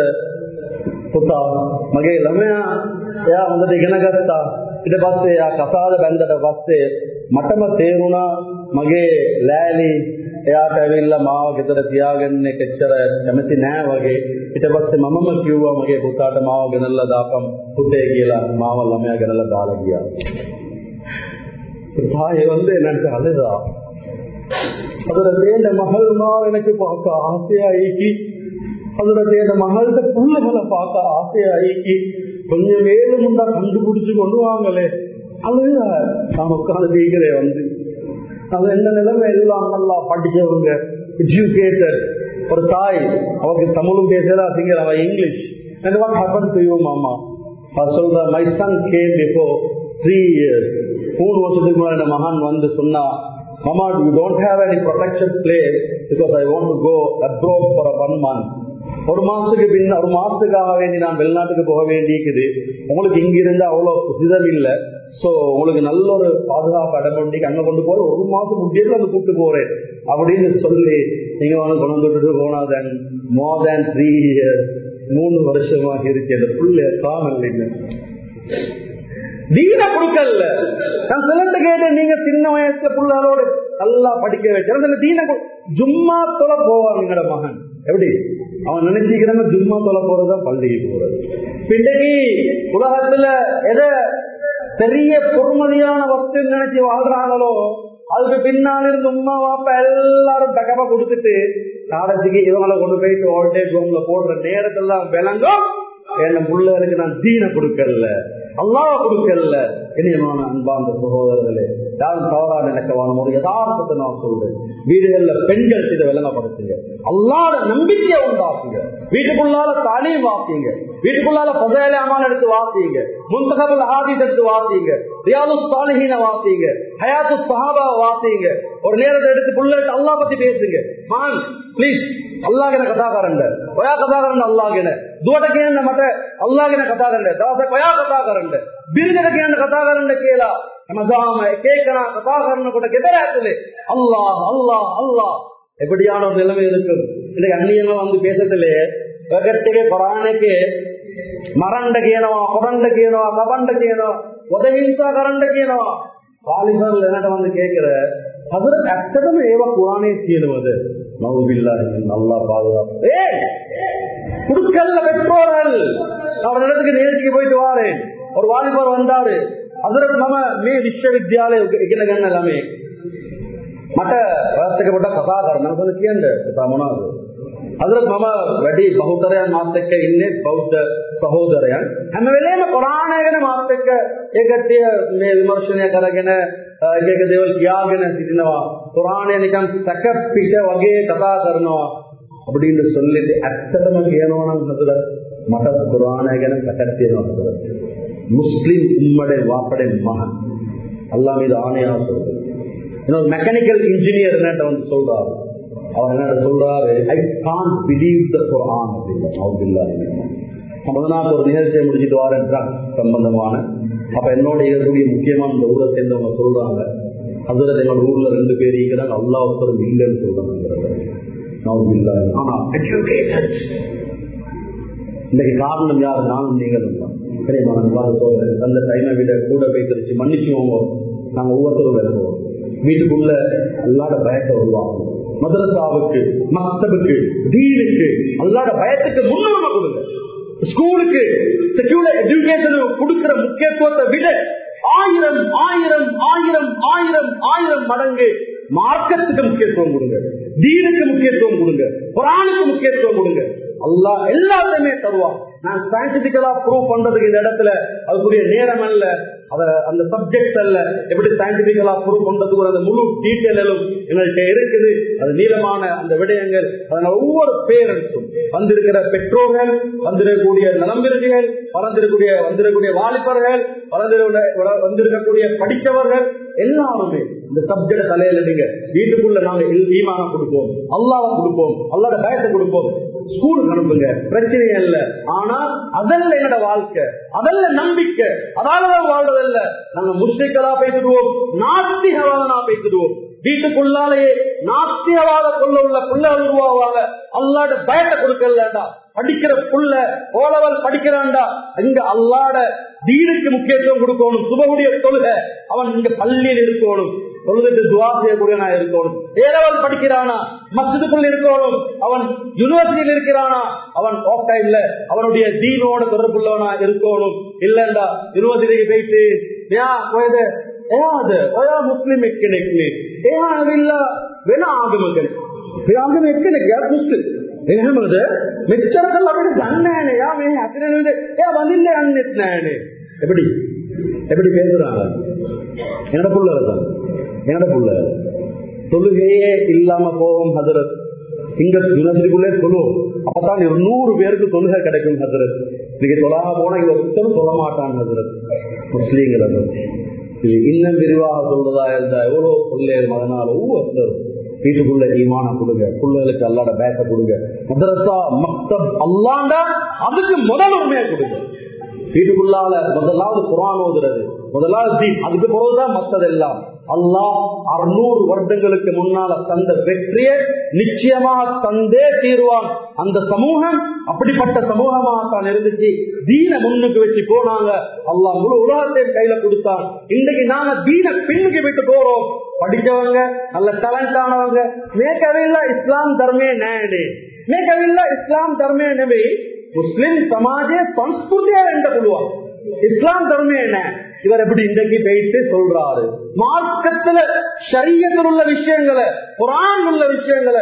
පුතා මගේ ළමයා එයා හොඳට ඉගෙන ගත්තා ඊට පස්සේ එයා කසාද බැන්දට පස්සේ මටම තේරුණා මගේ ලෑලි එයාට ඇවිල්ලා මාව ගෙදර තියාගන්නේ කෙච්චර කැමති නෑ වගේ ඊට පස්සේ මමම කිව්වා මගේ පුතාට මාව ගෙනල්ලා දාපම් පුතේ කියලා මාව ළමයා ගෙනල්ලා දාලා ගියා தாய் வந்து எனக்கு அழுதா அதோட தேண்ட மகள் மாவ எனக்கு பார்க்க ஆசையா ஈக்கி அதோட தேட மகள்கிட்ட புள்ளகளை பார்க்க ஆசையாக்கி கொஞ்சம் மேலும் உண்டா கண்டுபிடிச்சு கொண்டு வாங்களே அழுத நான் உட்காந்து தீக்கிறேன் வந்து அது என்ன நிலைமை எல்லாம் நல்லா படிச்சவங்க எஜுகேட்டட் ஒரு தாய் அவருக்கு தமிழும் பேசுறா அப்படிங்கிற அவ English and what happened to you மாமா அவர் சொல்ற my son came before three years மூணு வருஷத்துக்கு முன்னாடி இந்த மகான் வந்து சொன்னா மாமா you don't have any protection place because I want to go abroad for one month ஒரு மாசத்துக்கு பின்ன ஒரு மாசத்துக்காக வேண்டி நான் வெளிநாட்டுக்கு போக வேண்டியிருக்குது உங்களுக்கு இங்க இருந்து அவ்வளவு சிதம் இல்ல சோ உங்களுக்கு நல்ல ஒரு பாதுகாப்பு இடம்பண்டிக்கு அங்க கொண்டு போற ஒரு மாசம் முடியல வந்து கூப்பிட்டு போறேன் அப்படின்னு சொல்லி நீங்க வந்து கொண்டு வந்துட்டு போனா தென் மோர் தேன் த்ரீ இயர்ஸ் மூணு வருஷமாக இருக்கு அந்த புள்ள காணல் தீன கொடுக்கல நான் சிலந்து கேட்டேன் நீங்க சின்ன வயசுல புள்ளாரோடு நல்லா படிக்க வச்சு தீன ஜும்மா தொலை போவார் எங்களோட மகன் எப்படி அவன் நினைச்சுக்கிறாங்க ஜும்மா தொலை போறதுதான் பள்ளிக்கு போறது பின்னைக்கு உலகத்துல எதை பெரிய பொறுமதியான வஸ்து நினைச்சு வாழ்றாங்களோ அதுக்கு பின்னால் இருந்து உமா வாப்பா எல்லாரும் தகவ கொடுத்துட்டு நாடத்துக்கு இவங்களை கொண்டு போயிட்டு ஓல்டேஜ் ஹோம்ல போடுற நேரத்துல விளங்கும் என்ன முள்ளருக்கு நான் தீன கொடுக்கல அல்லாஹ் கொடுக்கல இனியமான அன்பார்ந்த சகோதரர்களே யாரும் தவறா நினைக்கவான ஒரு யதார்த்தத்தை நான் சொல்றேன் வீடுகள்ல பெண்கள் இதை விளங்கப்படுத்துங்க அல்லாத நம்பிக்கையை உண்டாக்குங்க வீட்டுக்குள்ளால தாலியும் வாசிங்க வீட்டுக்குள்ளால பதையலாமல் எடுத்து வாசிங்க முன்தகவல் ஹாதிஸ் எடுத்து வாசிங்க ரியாது சாலிஹீன வாசிங்க ஹயாத்து சஹாபா வாசிங்க ஒரு நேரத்தை எடுத்து புள்ளட்டு அல்லா பத்தி பேசுங்க மான் ಪ್ಲೀಸ್ ಅಲ್ಲಾಗಿನ ಕಥಾಕಾರಂಡ ಕೊಯಾ ಕಥಾಕಾರಂಡ ಅಲ್ಲಾಗಿನ ದೂಟಕೇನ ಮಠ ಅಲ್ಲಾಗಿನ ಕಥಾಕಾರಂಡ ದಾಸ ಕೊಯಾ ಕಥಾಕಾರಂಡ ಬಿರುಗಡಕೇನ ಕಥಾಕಾರಂಡ ಕೇಳ நமதாம கேட்கனா கதாகரண கூட எதிராத்துல அல்லாஹ் அல்லாஹ் அல்லாஹ் எப்படியான ஒரு நிலைமை இருக்கும் இன்னைக்கு அந்நியமா வந்து பேசத்திலே ಜಗತ್ತಿಗೆ ಪುರಾಣಕ್ಕೆ ಮರಂಡಕೇನವ ಕೊರಂಡಕೇನವ ಕಬಂಡಕೇನೋ ಒದಹಿಂಸ ಕರಂಡಕೇನವ வாலிபர்கள் என்னட்ட வந்து கேட்கிற அதுல அத்தனை ஏவ குரானே தீருவது நவுபில்லா நல்லா பாதுகாப்பு ஏய் குடுக்கல்ல பெற்றோர்கள் அவர் இடத்துக்கு நிகழ்ச்சிக்கு போயிட்டு வாரேன் ஒரு வாலிபர் வந்தாரு ಅದರ ನಮ್ಮ ಮೇ ವಿಶ್ವವಿದ್ಯಾಲಯ ಎಲ್ಲಾಮೇ ಮಠ ವ್ಯವಸ್ಥೆಪಟ್ಟ ಕಥಾಕಾರ ನನಗೆ ಕೇಂದ್ರ ಕಥಾಮನಾದು ಅದ್ರ ಮಮ වැඩි බහුතරයන් මාත් එක්ක ඉන්නේ බෞද්ධ සහෝදරයන් හැම වෙලේම කුරාණය ගැන මාත් එක්ක ඒ කට්ටිය මේ විමර්ශනය කරගෙන එක එක දේවල් කියාගෙන සිටිනවා කුරාණය නිකන් සැක පිට වගේ කතා කරනවා அப்படின்னு சொல்லிட்டு ඇත්තටම කියනවා නම් හතර මට කුරාණය ගැන සැකක් තියෙනවා முஸ்லிம் உம்மடை வாப்படை மகன் அல்லா மீது ஆணையா சொல்றது இன்னொரு மெக்கானிக்கல் இன்ஜினியர் என்ன வந்து சொல்றாரு அவர் என்ன சொல்றாரு ஐ கான் பிலீவ் த குரான் முதநாள் ஒரு நிகழ்ச்சியை முடிச்சுட்டு வாரேன் சம்பந்தமான அப்ப என்னோட இருக்கக்கூடிய முக்கியமான இந்த ஊரை சேர்ந்தவங்க சொல்றாங்க அதுல எங்களோட ஊர்ல ரெண்டு பேர் இருக்கிறாங்க அல்லா ஒருத்தரும் இல்லைன்னு சொல்றாங்க ஆனா இன்னைக்கு காரணம் யாரு நானும் நீங்களும் தான் அந்த டைமை விட கூட போய் தெரிச்சு மன்னிச்சுவோங்க நாங்க ஒவ்வொருத்தரும் விளங்குவோம் வீட்டுக்குள்ள அல்லாத பயத்தை உருவாகும் மதரசாவுக்கு மக்தபுக்கு தீனுக்கு அல்லாத பயத்துக்கு முன்னுரிமை கொடுங்க ஸ்கூலுக்கு செக்யூலர் எஜுகேஷன் கொடுக்கிற முக்கியத்துவத்தை விட ஆயிரம் ஆயிரம் ஆயிரம் ஆயிரம் ஆயிரம் மடங்கு மார்க்கத்துக்கு முக்கியத்துவம் கொடுங்க தீனுக்கு முக்கியத்துவம் கொடுங்க குரானுக்கு முக்கியத்துவம் கொடுங்க அல்லா எல்லாத்தையுமே தருவான் நான் சயின்டிபிக்கலா ப்ரூவ் பண்றதுக்கு இந்த இடத்துல அதுக்குரிய நேரம் அல்ல அத அந்த சப்ஜெக்ட் அல்ல எப்படி சயின்டிபிக்கலா ப்ரூவ் பண்றதுக்கு அந்த முழு டீட்டெயிலும் எங்கள்கிட்ட இருக்குது அது நீளமான அந்த விடயங்கள் அதனால ஒவ்வொரு பேரண்ட்ஸும் வந்திருக்கிற பெற்றோர்கள் வந்திருக்கக்கூடிய நலம்பிறகுகள் வளர்ந்திருக்கக்கூடிய வந்திருக்கக்கூடிய வாலிபர்கள் வந்திருக்கக்கூடிய படித்தவர்கள் எல்லாருமே இந்த சப்ஜெக்ட் தலையில நீங்க வீட்டுக்குள்ள நாங்க ஈமான கொடுப்போம் அல்லாவை கொடுப்போம் அல்லாத பயத்தை கொடுப்போம் ஸ்கூல் அனுப்புங்க பிரச்சனை இல்ல ஆனா அதல்ல என்னோட வாழ்க்கை அதல்ல நம்பிக்கை அதாலதான் வாழ்றதல்ல நாங்க முஸ்லிக்கலா பேசிடுவோம் நாத்திகவாதனா பேசிடுவோம் வீட்டுக்குள்ளாலேயே நாத்தியவாத கொள்ள உள்ள பிள்ளைகள் உருவாவாங்க அல்லாட பயத்தை கொடுக்கலடா படிக்கிற புள்ள ஓலவல் படிக்கிறான்டா இங்க அல்லாட தீனுக்கு முக்கியத்துவம் கொடுக்கணும் சுபகுடைய தொழுகை அவன் இங்க பள்ளியில் இருக்கணும் தொழுதுட்டு துவா செய்யக்கூடியனா இருக்கணும் ஏரவல் படிக்கிறானா மசிதுக்குள் இருக்கணும் அவன் யூனிவர்சிட்டியில் இருக்கிறானா அவன் ஓக் டைம்ல அவனுடைய தீனோட தொடர்புள்ளவனா இருக்கணும் இல்லண்டா யூனிவர்சிட்டிக்கு போயிட்டு ஏன் போயது එයාද ඔයා මුස්ලිම් එක්කෙනෙක් නේ. එයා ඇවිල්ලා වෙන ආගමක. ඒ ආගම එක්කෙනෙක් යා මුස්ලිම්. එහෙමද? මෙච්චර කල් අපිට දන්නේ නැහැ නේ. යා මේ අතිරේ නේද? එයා වඳින්න යන්නෙත් නැහැ නේ. எப்படி எப்படி பேசுறாங்க என்னோட புள்ள தான் என்னோட புள்ள தொழுகையே இல்லாம போகும் ஹதரத் இங்க யூனிவர்சிட்டிக்குள்ளே சொல்லுவோம் அப்பதான் ஒரு நூறு பேருக்கு தொழுகை கிடைக்கும் ஹதரத் நீங்க தொழாம போனா இங்க ஒருத்தரும் சொல்ல மாட்டாங்க ஹதரத் முஸ்லீம்களை பத்தி இது இன்னும் விரிவாக சொல்றதா இருந்தா எவ்வளவு பிள்ளைகள் அதனால ஒவ்வொருத்தரும் வீட்டுக்குள்ள ஈமான கொடுங்க பிள்ளைகளுக்கு அல்லாட பேக்க கொடுங்க மதரசா மக்தப் அல்லாண்டா அதுக்கு முதல் உண்மையை கொடுங்க வீட்டுக்குள்ளால முதலாவது குரான் ஓதுறது முதலாவது தீன் அதுக்கு பிறகுதான் மத்ததெல்லாம் அல்லாஹ் அறுநூறு வருடங்களுக்கு முன்னால தந்த வெற்றியை நிச்சயமாக தந்தே தீர்வான் அந்த சமூகம் அப்படிப்பட்ட சமூகமாக தான் இருந்துச்சு தீன முன்னுக்கு வச்சு போனாங்க அல்லாஹ் முழு உலகத்தையும் கையில கொடுத்தான் இன்னைக்கு நாங்க தீன பின்னுக்கு விட்டு போறோம் படிச்சவங்க நல்ல டேலண்ட் ஆனவங்க மேக்கவில்ல இஸ்லாம் தர்மே நேனே மேக்கவில்ல இஸ்லாம் தர்மே நபி முஸ்லிம் சமாஜ சம்ஸ்கிருதியா என்ற சொல்லுவாங்க இஸ்லாம் தர்மே என்ன இவர் எப்படி இன்றைக்கு போயிட்டு சொல்றாரு மார்க்கத்துல சரியத்தில் உள்ள விஷயங்களை குரான் உள்ள விஷயங்களை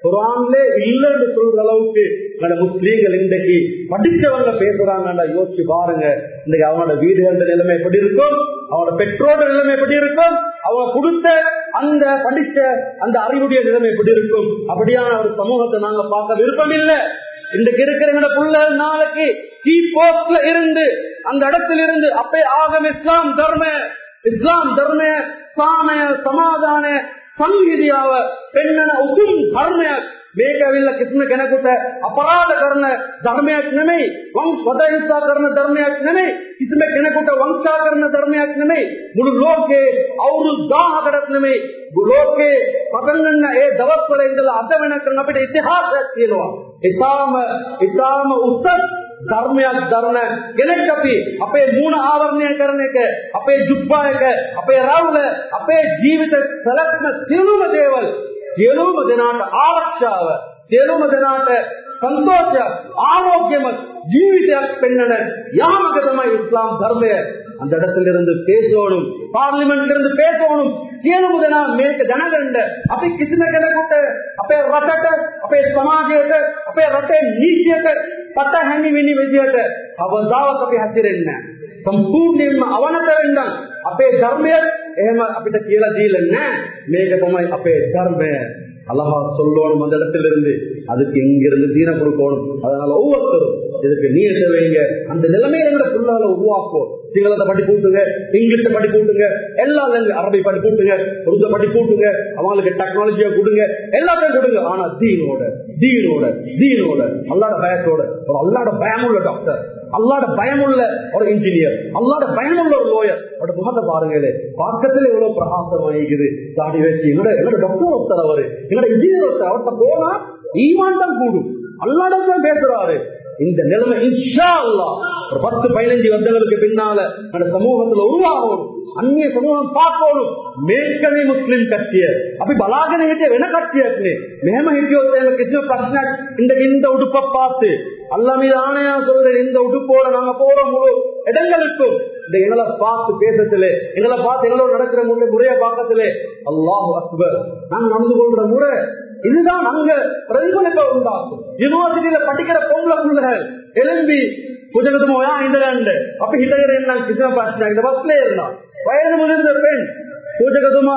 குரான்லே இல்லைன்னு சொல்ற அளவுக்கு நம்ம முஸ்லீம்கள் இன்றைக்கு படிச்சவங்க பேசுறாங்கடா யோசிச்சு பாருங்க இன்னைக்கு அவனோட வீடுகளோட நிலைமை எப்படி இருக்கும் அவனோட பெற்றோட நிலைமை எப்படி இருக்கும் அவங்க கொடுத்த அந்த படிச்ச அந்த அறிவுடைய நிலைமை எப்படி இருக்கும் அப்படியான ஒரு சமூகத்தை நாங்க பார்க்க விருப்பம் இல்லை இன்றைக்கு இருக்கிற புள்ளல் நாளைக்கு கீ போஸ்ட்ல இருந்து அந்த இடத்துல இருந்து அப்பே ஆகம் இஸ்லாம் தர்ம ಇಸ್ಲಾಂ ಧರ್ಮ ಸಾಮಯ ಸಮಾಧಾನ ಸಂಹಿದಿಯಾವ ಪೆಣ್ಣನ ಹುಕುಂ ಧರ್ಮ ಬೇಕಾವಿಲ್ಲ ಕಿಸ್ಮ ಕೆನಕುಟ ಅಪರಾಧ ಕರ್ನ ಧರ್ಮಯಾಕ್ ನಮೈ ವಂಶ ವದಹಿಂಸಾ ಕರ್ನ ಧರ್ಮಯಾಕ್ ನಮೈ ಕಿಸ್ಮ ಕೆನಕುಟ ವಂಶಾಕರಣ ಧರ್ಮಯಾಕ್ ನಮೈ ಮುಳು ಲೋಕೆ ಅವರು ದಾಹ ಕಡತ್ ನಮೈ ಲೋಕೆ ಪತಂಗನ್ನ ಏ ದವಸ್ವರ ಇಂದಲ್ಲ ಅದ್ದವೆನಕ අපිට ඉතිහාසයක් තියෙනවා ඉතාම ඉතාම උසස් ධර්මයක් ධර්ම කෙනෙක් අපි අපේ මූණ ආවරණය කරන එක අපේ ජුබ්බා එක අපේ රවුල අපේ ජීවිත සැලැස්ම සියලුම දේවල් සියලුම දෙනාට ආරක්ෂාව සියලුම දෙනාට සන්තෝෂයක් ආரோக்கியමත් ජීවිතයක් පෙන්වන යාමක තමයි ඉස්ලාම් ධර්මය அந்த இடத்துல இருந்து பேசணும் பார்லிமெண்ட்ல இருந்து பேசணும் සියලුම දෙනා මේක දැනගන්න අපි කිසිම කෙනෙකුට අපේ රටට අපේ සමාජයට අපේ රටේ නීතියට පත හැඳින්වෙන විදිහට අවදාවක් අපි හැසිරෙන්නේ සම්පූර්ණයෙන්ම අවනත වෙන්න අපේ ධර්මය එහෙම අපිට කියලා දීලා නැහැ මේක තමයි අපේ ධර්මය அழகா சொல்லணும் அந்த இடத்துல இருந்து அதுக்கு இங்கிருந்து தீன கொடுக்கணும் அதனால ஒவ்வொருத்தரும் இதுக்கு நீட்ட வைங்க அந்த நிலைமையில எங்களை புள்ளால உருவாக்கும் சிங்களத்தை படி கூட்டுங்க இங்கிலீஷ படி கூட்டுங்க எல்லா அரபி படி கூட்டுங்க உருது படி கூட்டுங்க அவங்களுக்கு டெக்னாலஜியை கொடுங்க எல்லாத்தையும் கொடுங்க ஆனா தீனோட தீனோட தீனோட அல்லாட பயத்தோட ஒரு அல்லாட பயமுள்ள டாக்டர் அல்லாட பயமுள்ள ஒரு இன்ஜினியர் அல்லாட பயமுள்ள ஒரு லோயர் அவரோட முகத்தை பாருங்களே பக்கத்துல எவ்வளவு பிரகாசம் ஆகிக்குது தாடி வச்சு எங்கட எங்கட டாக்டர் ஒருத்தர் அவரு எங்கட இன்ஜினியர் ஒருத்தர் அவர்கிட்ட போனா ஈமான் தான் கூடும் அல்லாட தான் பேசுறாரு இந்த நிலைமை இன்ஷா அல்லா ஒரு பத்து பதினஞ்சு வருடங்களுக்கு பின்னால அந்த சமூகத்துல உருவாகணும் අන්නේ සමූහම් පාකෝලු මේකනේ මුස්ලිම් කට්ටිය අපි බලාගෙන හිටිය වෙන කට්ටියක් නේ මෙහෙම හිටියොත් එහෙම කිසිම ප්‍රශ්නයක් இந்த இந்த உடுப்பை பார்த்து அல்லா மீது ஆணையா சொல்றேன் இந்த உடுப்போட நாங்க போற முழு இடங்களுக்கும் இந்த எங்களை பார்த்து பேசத்திலே எங்களை பார்த்து எங்களோட நடக்கிற முறை முறைய பார்க்கத்திலே அல்லாஹு அக்பர் நாங்க நடந்து கொள்ற முறை இதுதான் அங்க பிரதிபலிப்பை உண்டாக்கும் யூனிவர்சிட்டியில படிக்கிற பொம்பளை பிள்ளைகள் எலும்பி புஜகத்துமோ இந்த ரெண்டு அப்ப ஹிட்டகர் என்ன கிருஷ்ண பாஷ்னா இந்த பஸ்ல இருந்தான் வயது முதிர்ந்த பெண் ಪೂಜಕದುಮಾ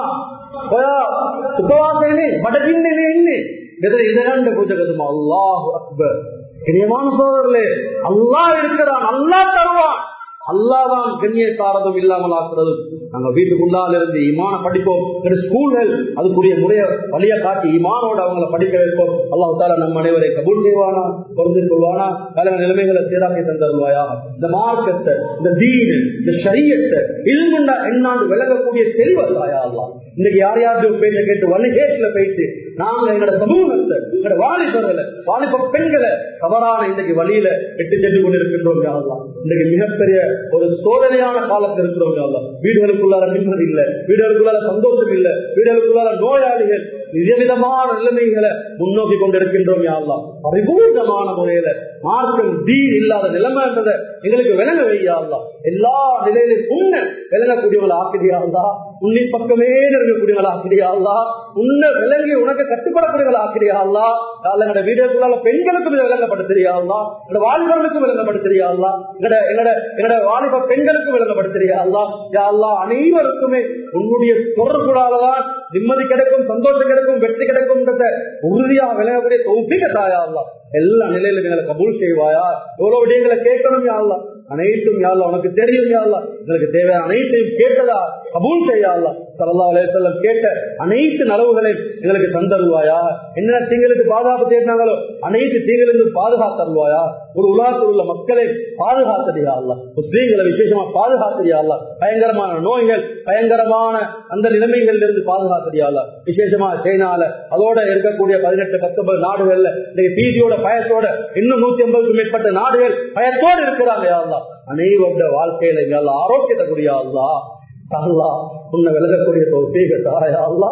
ಉಪವಾಸನೆ ಬಡಗಿಂಡಿ ಇನ್ನಿ ಬೆದರ ಇದಗಂಡ ಪೂಜಕದುಮಾ அல்லாஹு அக்பர் இனியமான சோதரர்களே அல்லாஹ் இருக்கிறான் அல்லாஹ் தருவான் அல்லாதான் கண்ணியத்தாரதும் இல்லாமல் ஆக்குறதும் நாங்க வீட்டுக்குள்ளால இருந்து இமான படிப்போம் ஸ்கூல்கள் அதுக்குரிய முறைய வழிய காட்டி இமானோட அவங்களை படிக்க வைப்போம் அல்லாஹ் தால நம் அனைவரை கபூல் செய்வானா பொருந்திருக்குவானா பல நிலைமைகளை சீராக்கி தந்தருவாயா இந்த மார்க்கத்தை இந்த தீனு இந்த சரியத்தை ilmuண்டா என்னாண்டு விளங்கக்கூடிய செல்வத்தாயா அல்லாஹ் இன்னைக்கு யார் யாரும் பேச்ச கேட்டு வழிகேட்டுல போயிட்டு நாங்க எங்களோட சமூகத்தை எங்களோட வாலிபர்களை வாலிப பெண்களை தவறான இன்னைக்கு வழியில எட்டு சென்று கொண்டிருக்கின்றோம் யாரெல்லாம் இன்னைக்கு மிகப்பெரிய ஒரு சோதனையான காலத்தில் இருக்கிறவங்க அல்ல வீடுகளுக்குள்ளார நிம்மதி இல்ல வீடுகளுக்குள்ளார சந்தோஷம் இல்ல வீடுகளுக்குள்ளார நோயாளிகள் விதவிதமான நிலைமைகளை முன்னோக்கி கொண்டிருக்கின்றோம் யாரெல்லாம் பரிபூர்ணமான முறையில மார்க்கம் தீன் இல்லாத நிலைமை என்றதை எங்களுக்கு விளங்க வையாங்களா எல்லா நிலையிலும் உன்ன விளங்கக்கூடியவங்களை ஆக்கிரியாங்களா உன்னை பக்கமே நெருங்கக்கூடியவங்களா ஆக்கிரியாங்களா உன்னை விளங்கி உனக்கு கட்டுப்படக்கூடியவங்களா ஆக்கிரியாங்களா எங்கட வீடுகளுக்குள்ள பெண்களுக்கும் இதை விளங்கப்படுத்துறியாங்களா எங்கட வாலிபர்களுக்கும் விளங்கப்படுத்துறியாங்களா எங்கட எங்கட எங்கட வாலிப பெண்களுக்கும் விளங்கப்படுத்துறியாங்களா யாழ்லா அனைவருக்குமே உன்னுடைய தொடர்புடாலதான் நிம்மதி கிடைக்கும் சந்தோஷம் கிடைக்கும் வெற்றி கிடைக்கும் உறுதியாக விளங்கக்கூடிய தொகுப்பிக்க தாயாங்களா எல்லா நிலையிலும் எங்களை கபூல் செய்வாயா எவ்வளவு விடயங்களை கேட்கணும் யாழ்லா அனைத்தும் யாழ்லா உனக்கு தெரியும் யாழ்லா எங்களுக்கு தேவையான அனைத்தையும் கேட்டதா கபூல் செய்யாள்லா சல்லா அலையம் கேட்ட அனைத்து நலவுகளையும் எங்களுக்கு தந்தருவாயா என்ன தீங்களுக்கு பாதுகாப்பு தேடினாங்களோ அனைத்து தீங்களுக்கு பாதுகாத்தருவாயா ஒரு உலகத்தில் உள்ள மக்களை பாதுகாத்தடியா அல்ல முஸ்லீம்களை விசேஷமா பாதுகாத்தடியா அல்ல பயங்கரமான நோய்கள் பயங்கரமான அந்த நிலைமைகள்ல இருந்து பாதுகாத்தடியா அல்ல விசேஷமா சைனால அதோட இருக்கக்கூடிய பதினெட்டு பத்தொன்பது நாடுகள்ல இன்னைக்கு பீதியோட பயத்தோட இன்னும் நூத்தி ஐம்பதுக்கும் மேற்பட்ட நாடுகள் பயத்தோடு இருக்கிறாங்க யாருலா அனைவருடைய வாழ்க்கையில இங்க ஆரோக்கியத்தை கூடிய அல்லா அல்லா உன்னை விலகக்கூடிய தோசீக தாயா அல்லா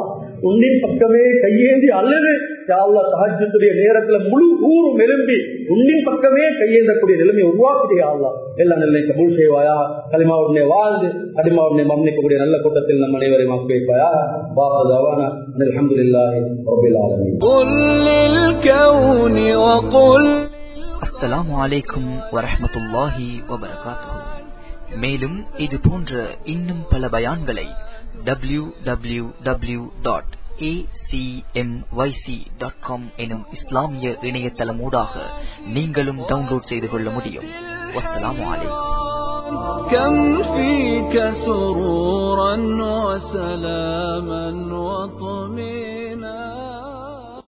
உன்னின் பக்கமே கையேந்தி அல்லது யாழ்லா சஹஜத்துடைய நேரத்துல முழு ஊரும் எழும்பி உன்னின் பக்கமே கையேந்தக்கூடிய நிலைமை உருவாக்குதே ஆள்லா எல்லா நிலை கபூல் செய்வாயா களிமாவுடனே வாழ்ந்து அடிமாவுடனே மன்னிக்கக்கூடிய நல்ல கூட்டத்தில் நம் அனைவரையும் ஆக்கி வைப்பாயா வாசதாவான அல்ஹம்துலில்லாஹி ரப்பில் ஆலமீன் قل للكون وقل அஸ்ஸலாமு அலைக்கும் வரஹ்மத்துல்லாஹி வபரகாத்துஹு மேலும் இது போன்ற இன்னும் பல பயான்களை W W W dot dot com எனும் இஸ்லாமிய இணையதளமூடாக நீங்களும் டவுன்லோட் செய்து கொள்ள முடியும் வஸ்ஸலாமு அலைக்கும் كم فيك سرورا وسلاما وطمئنا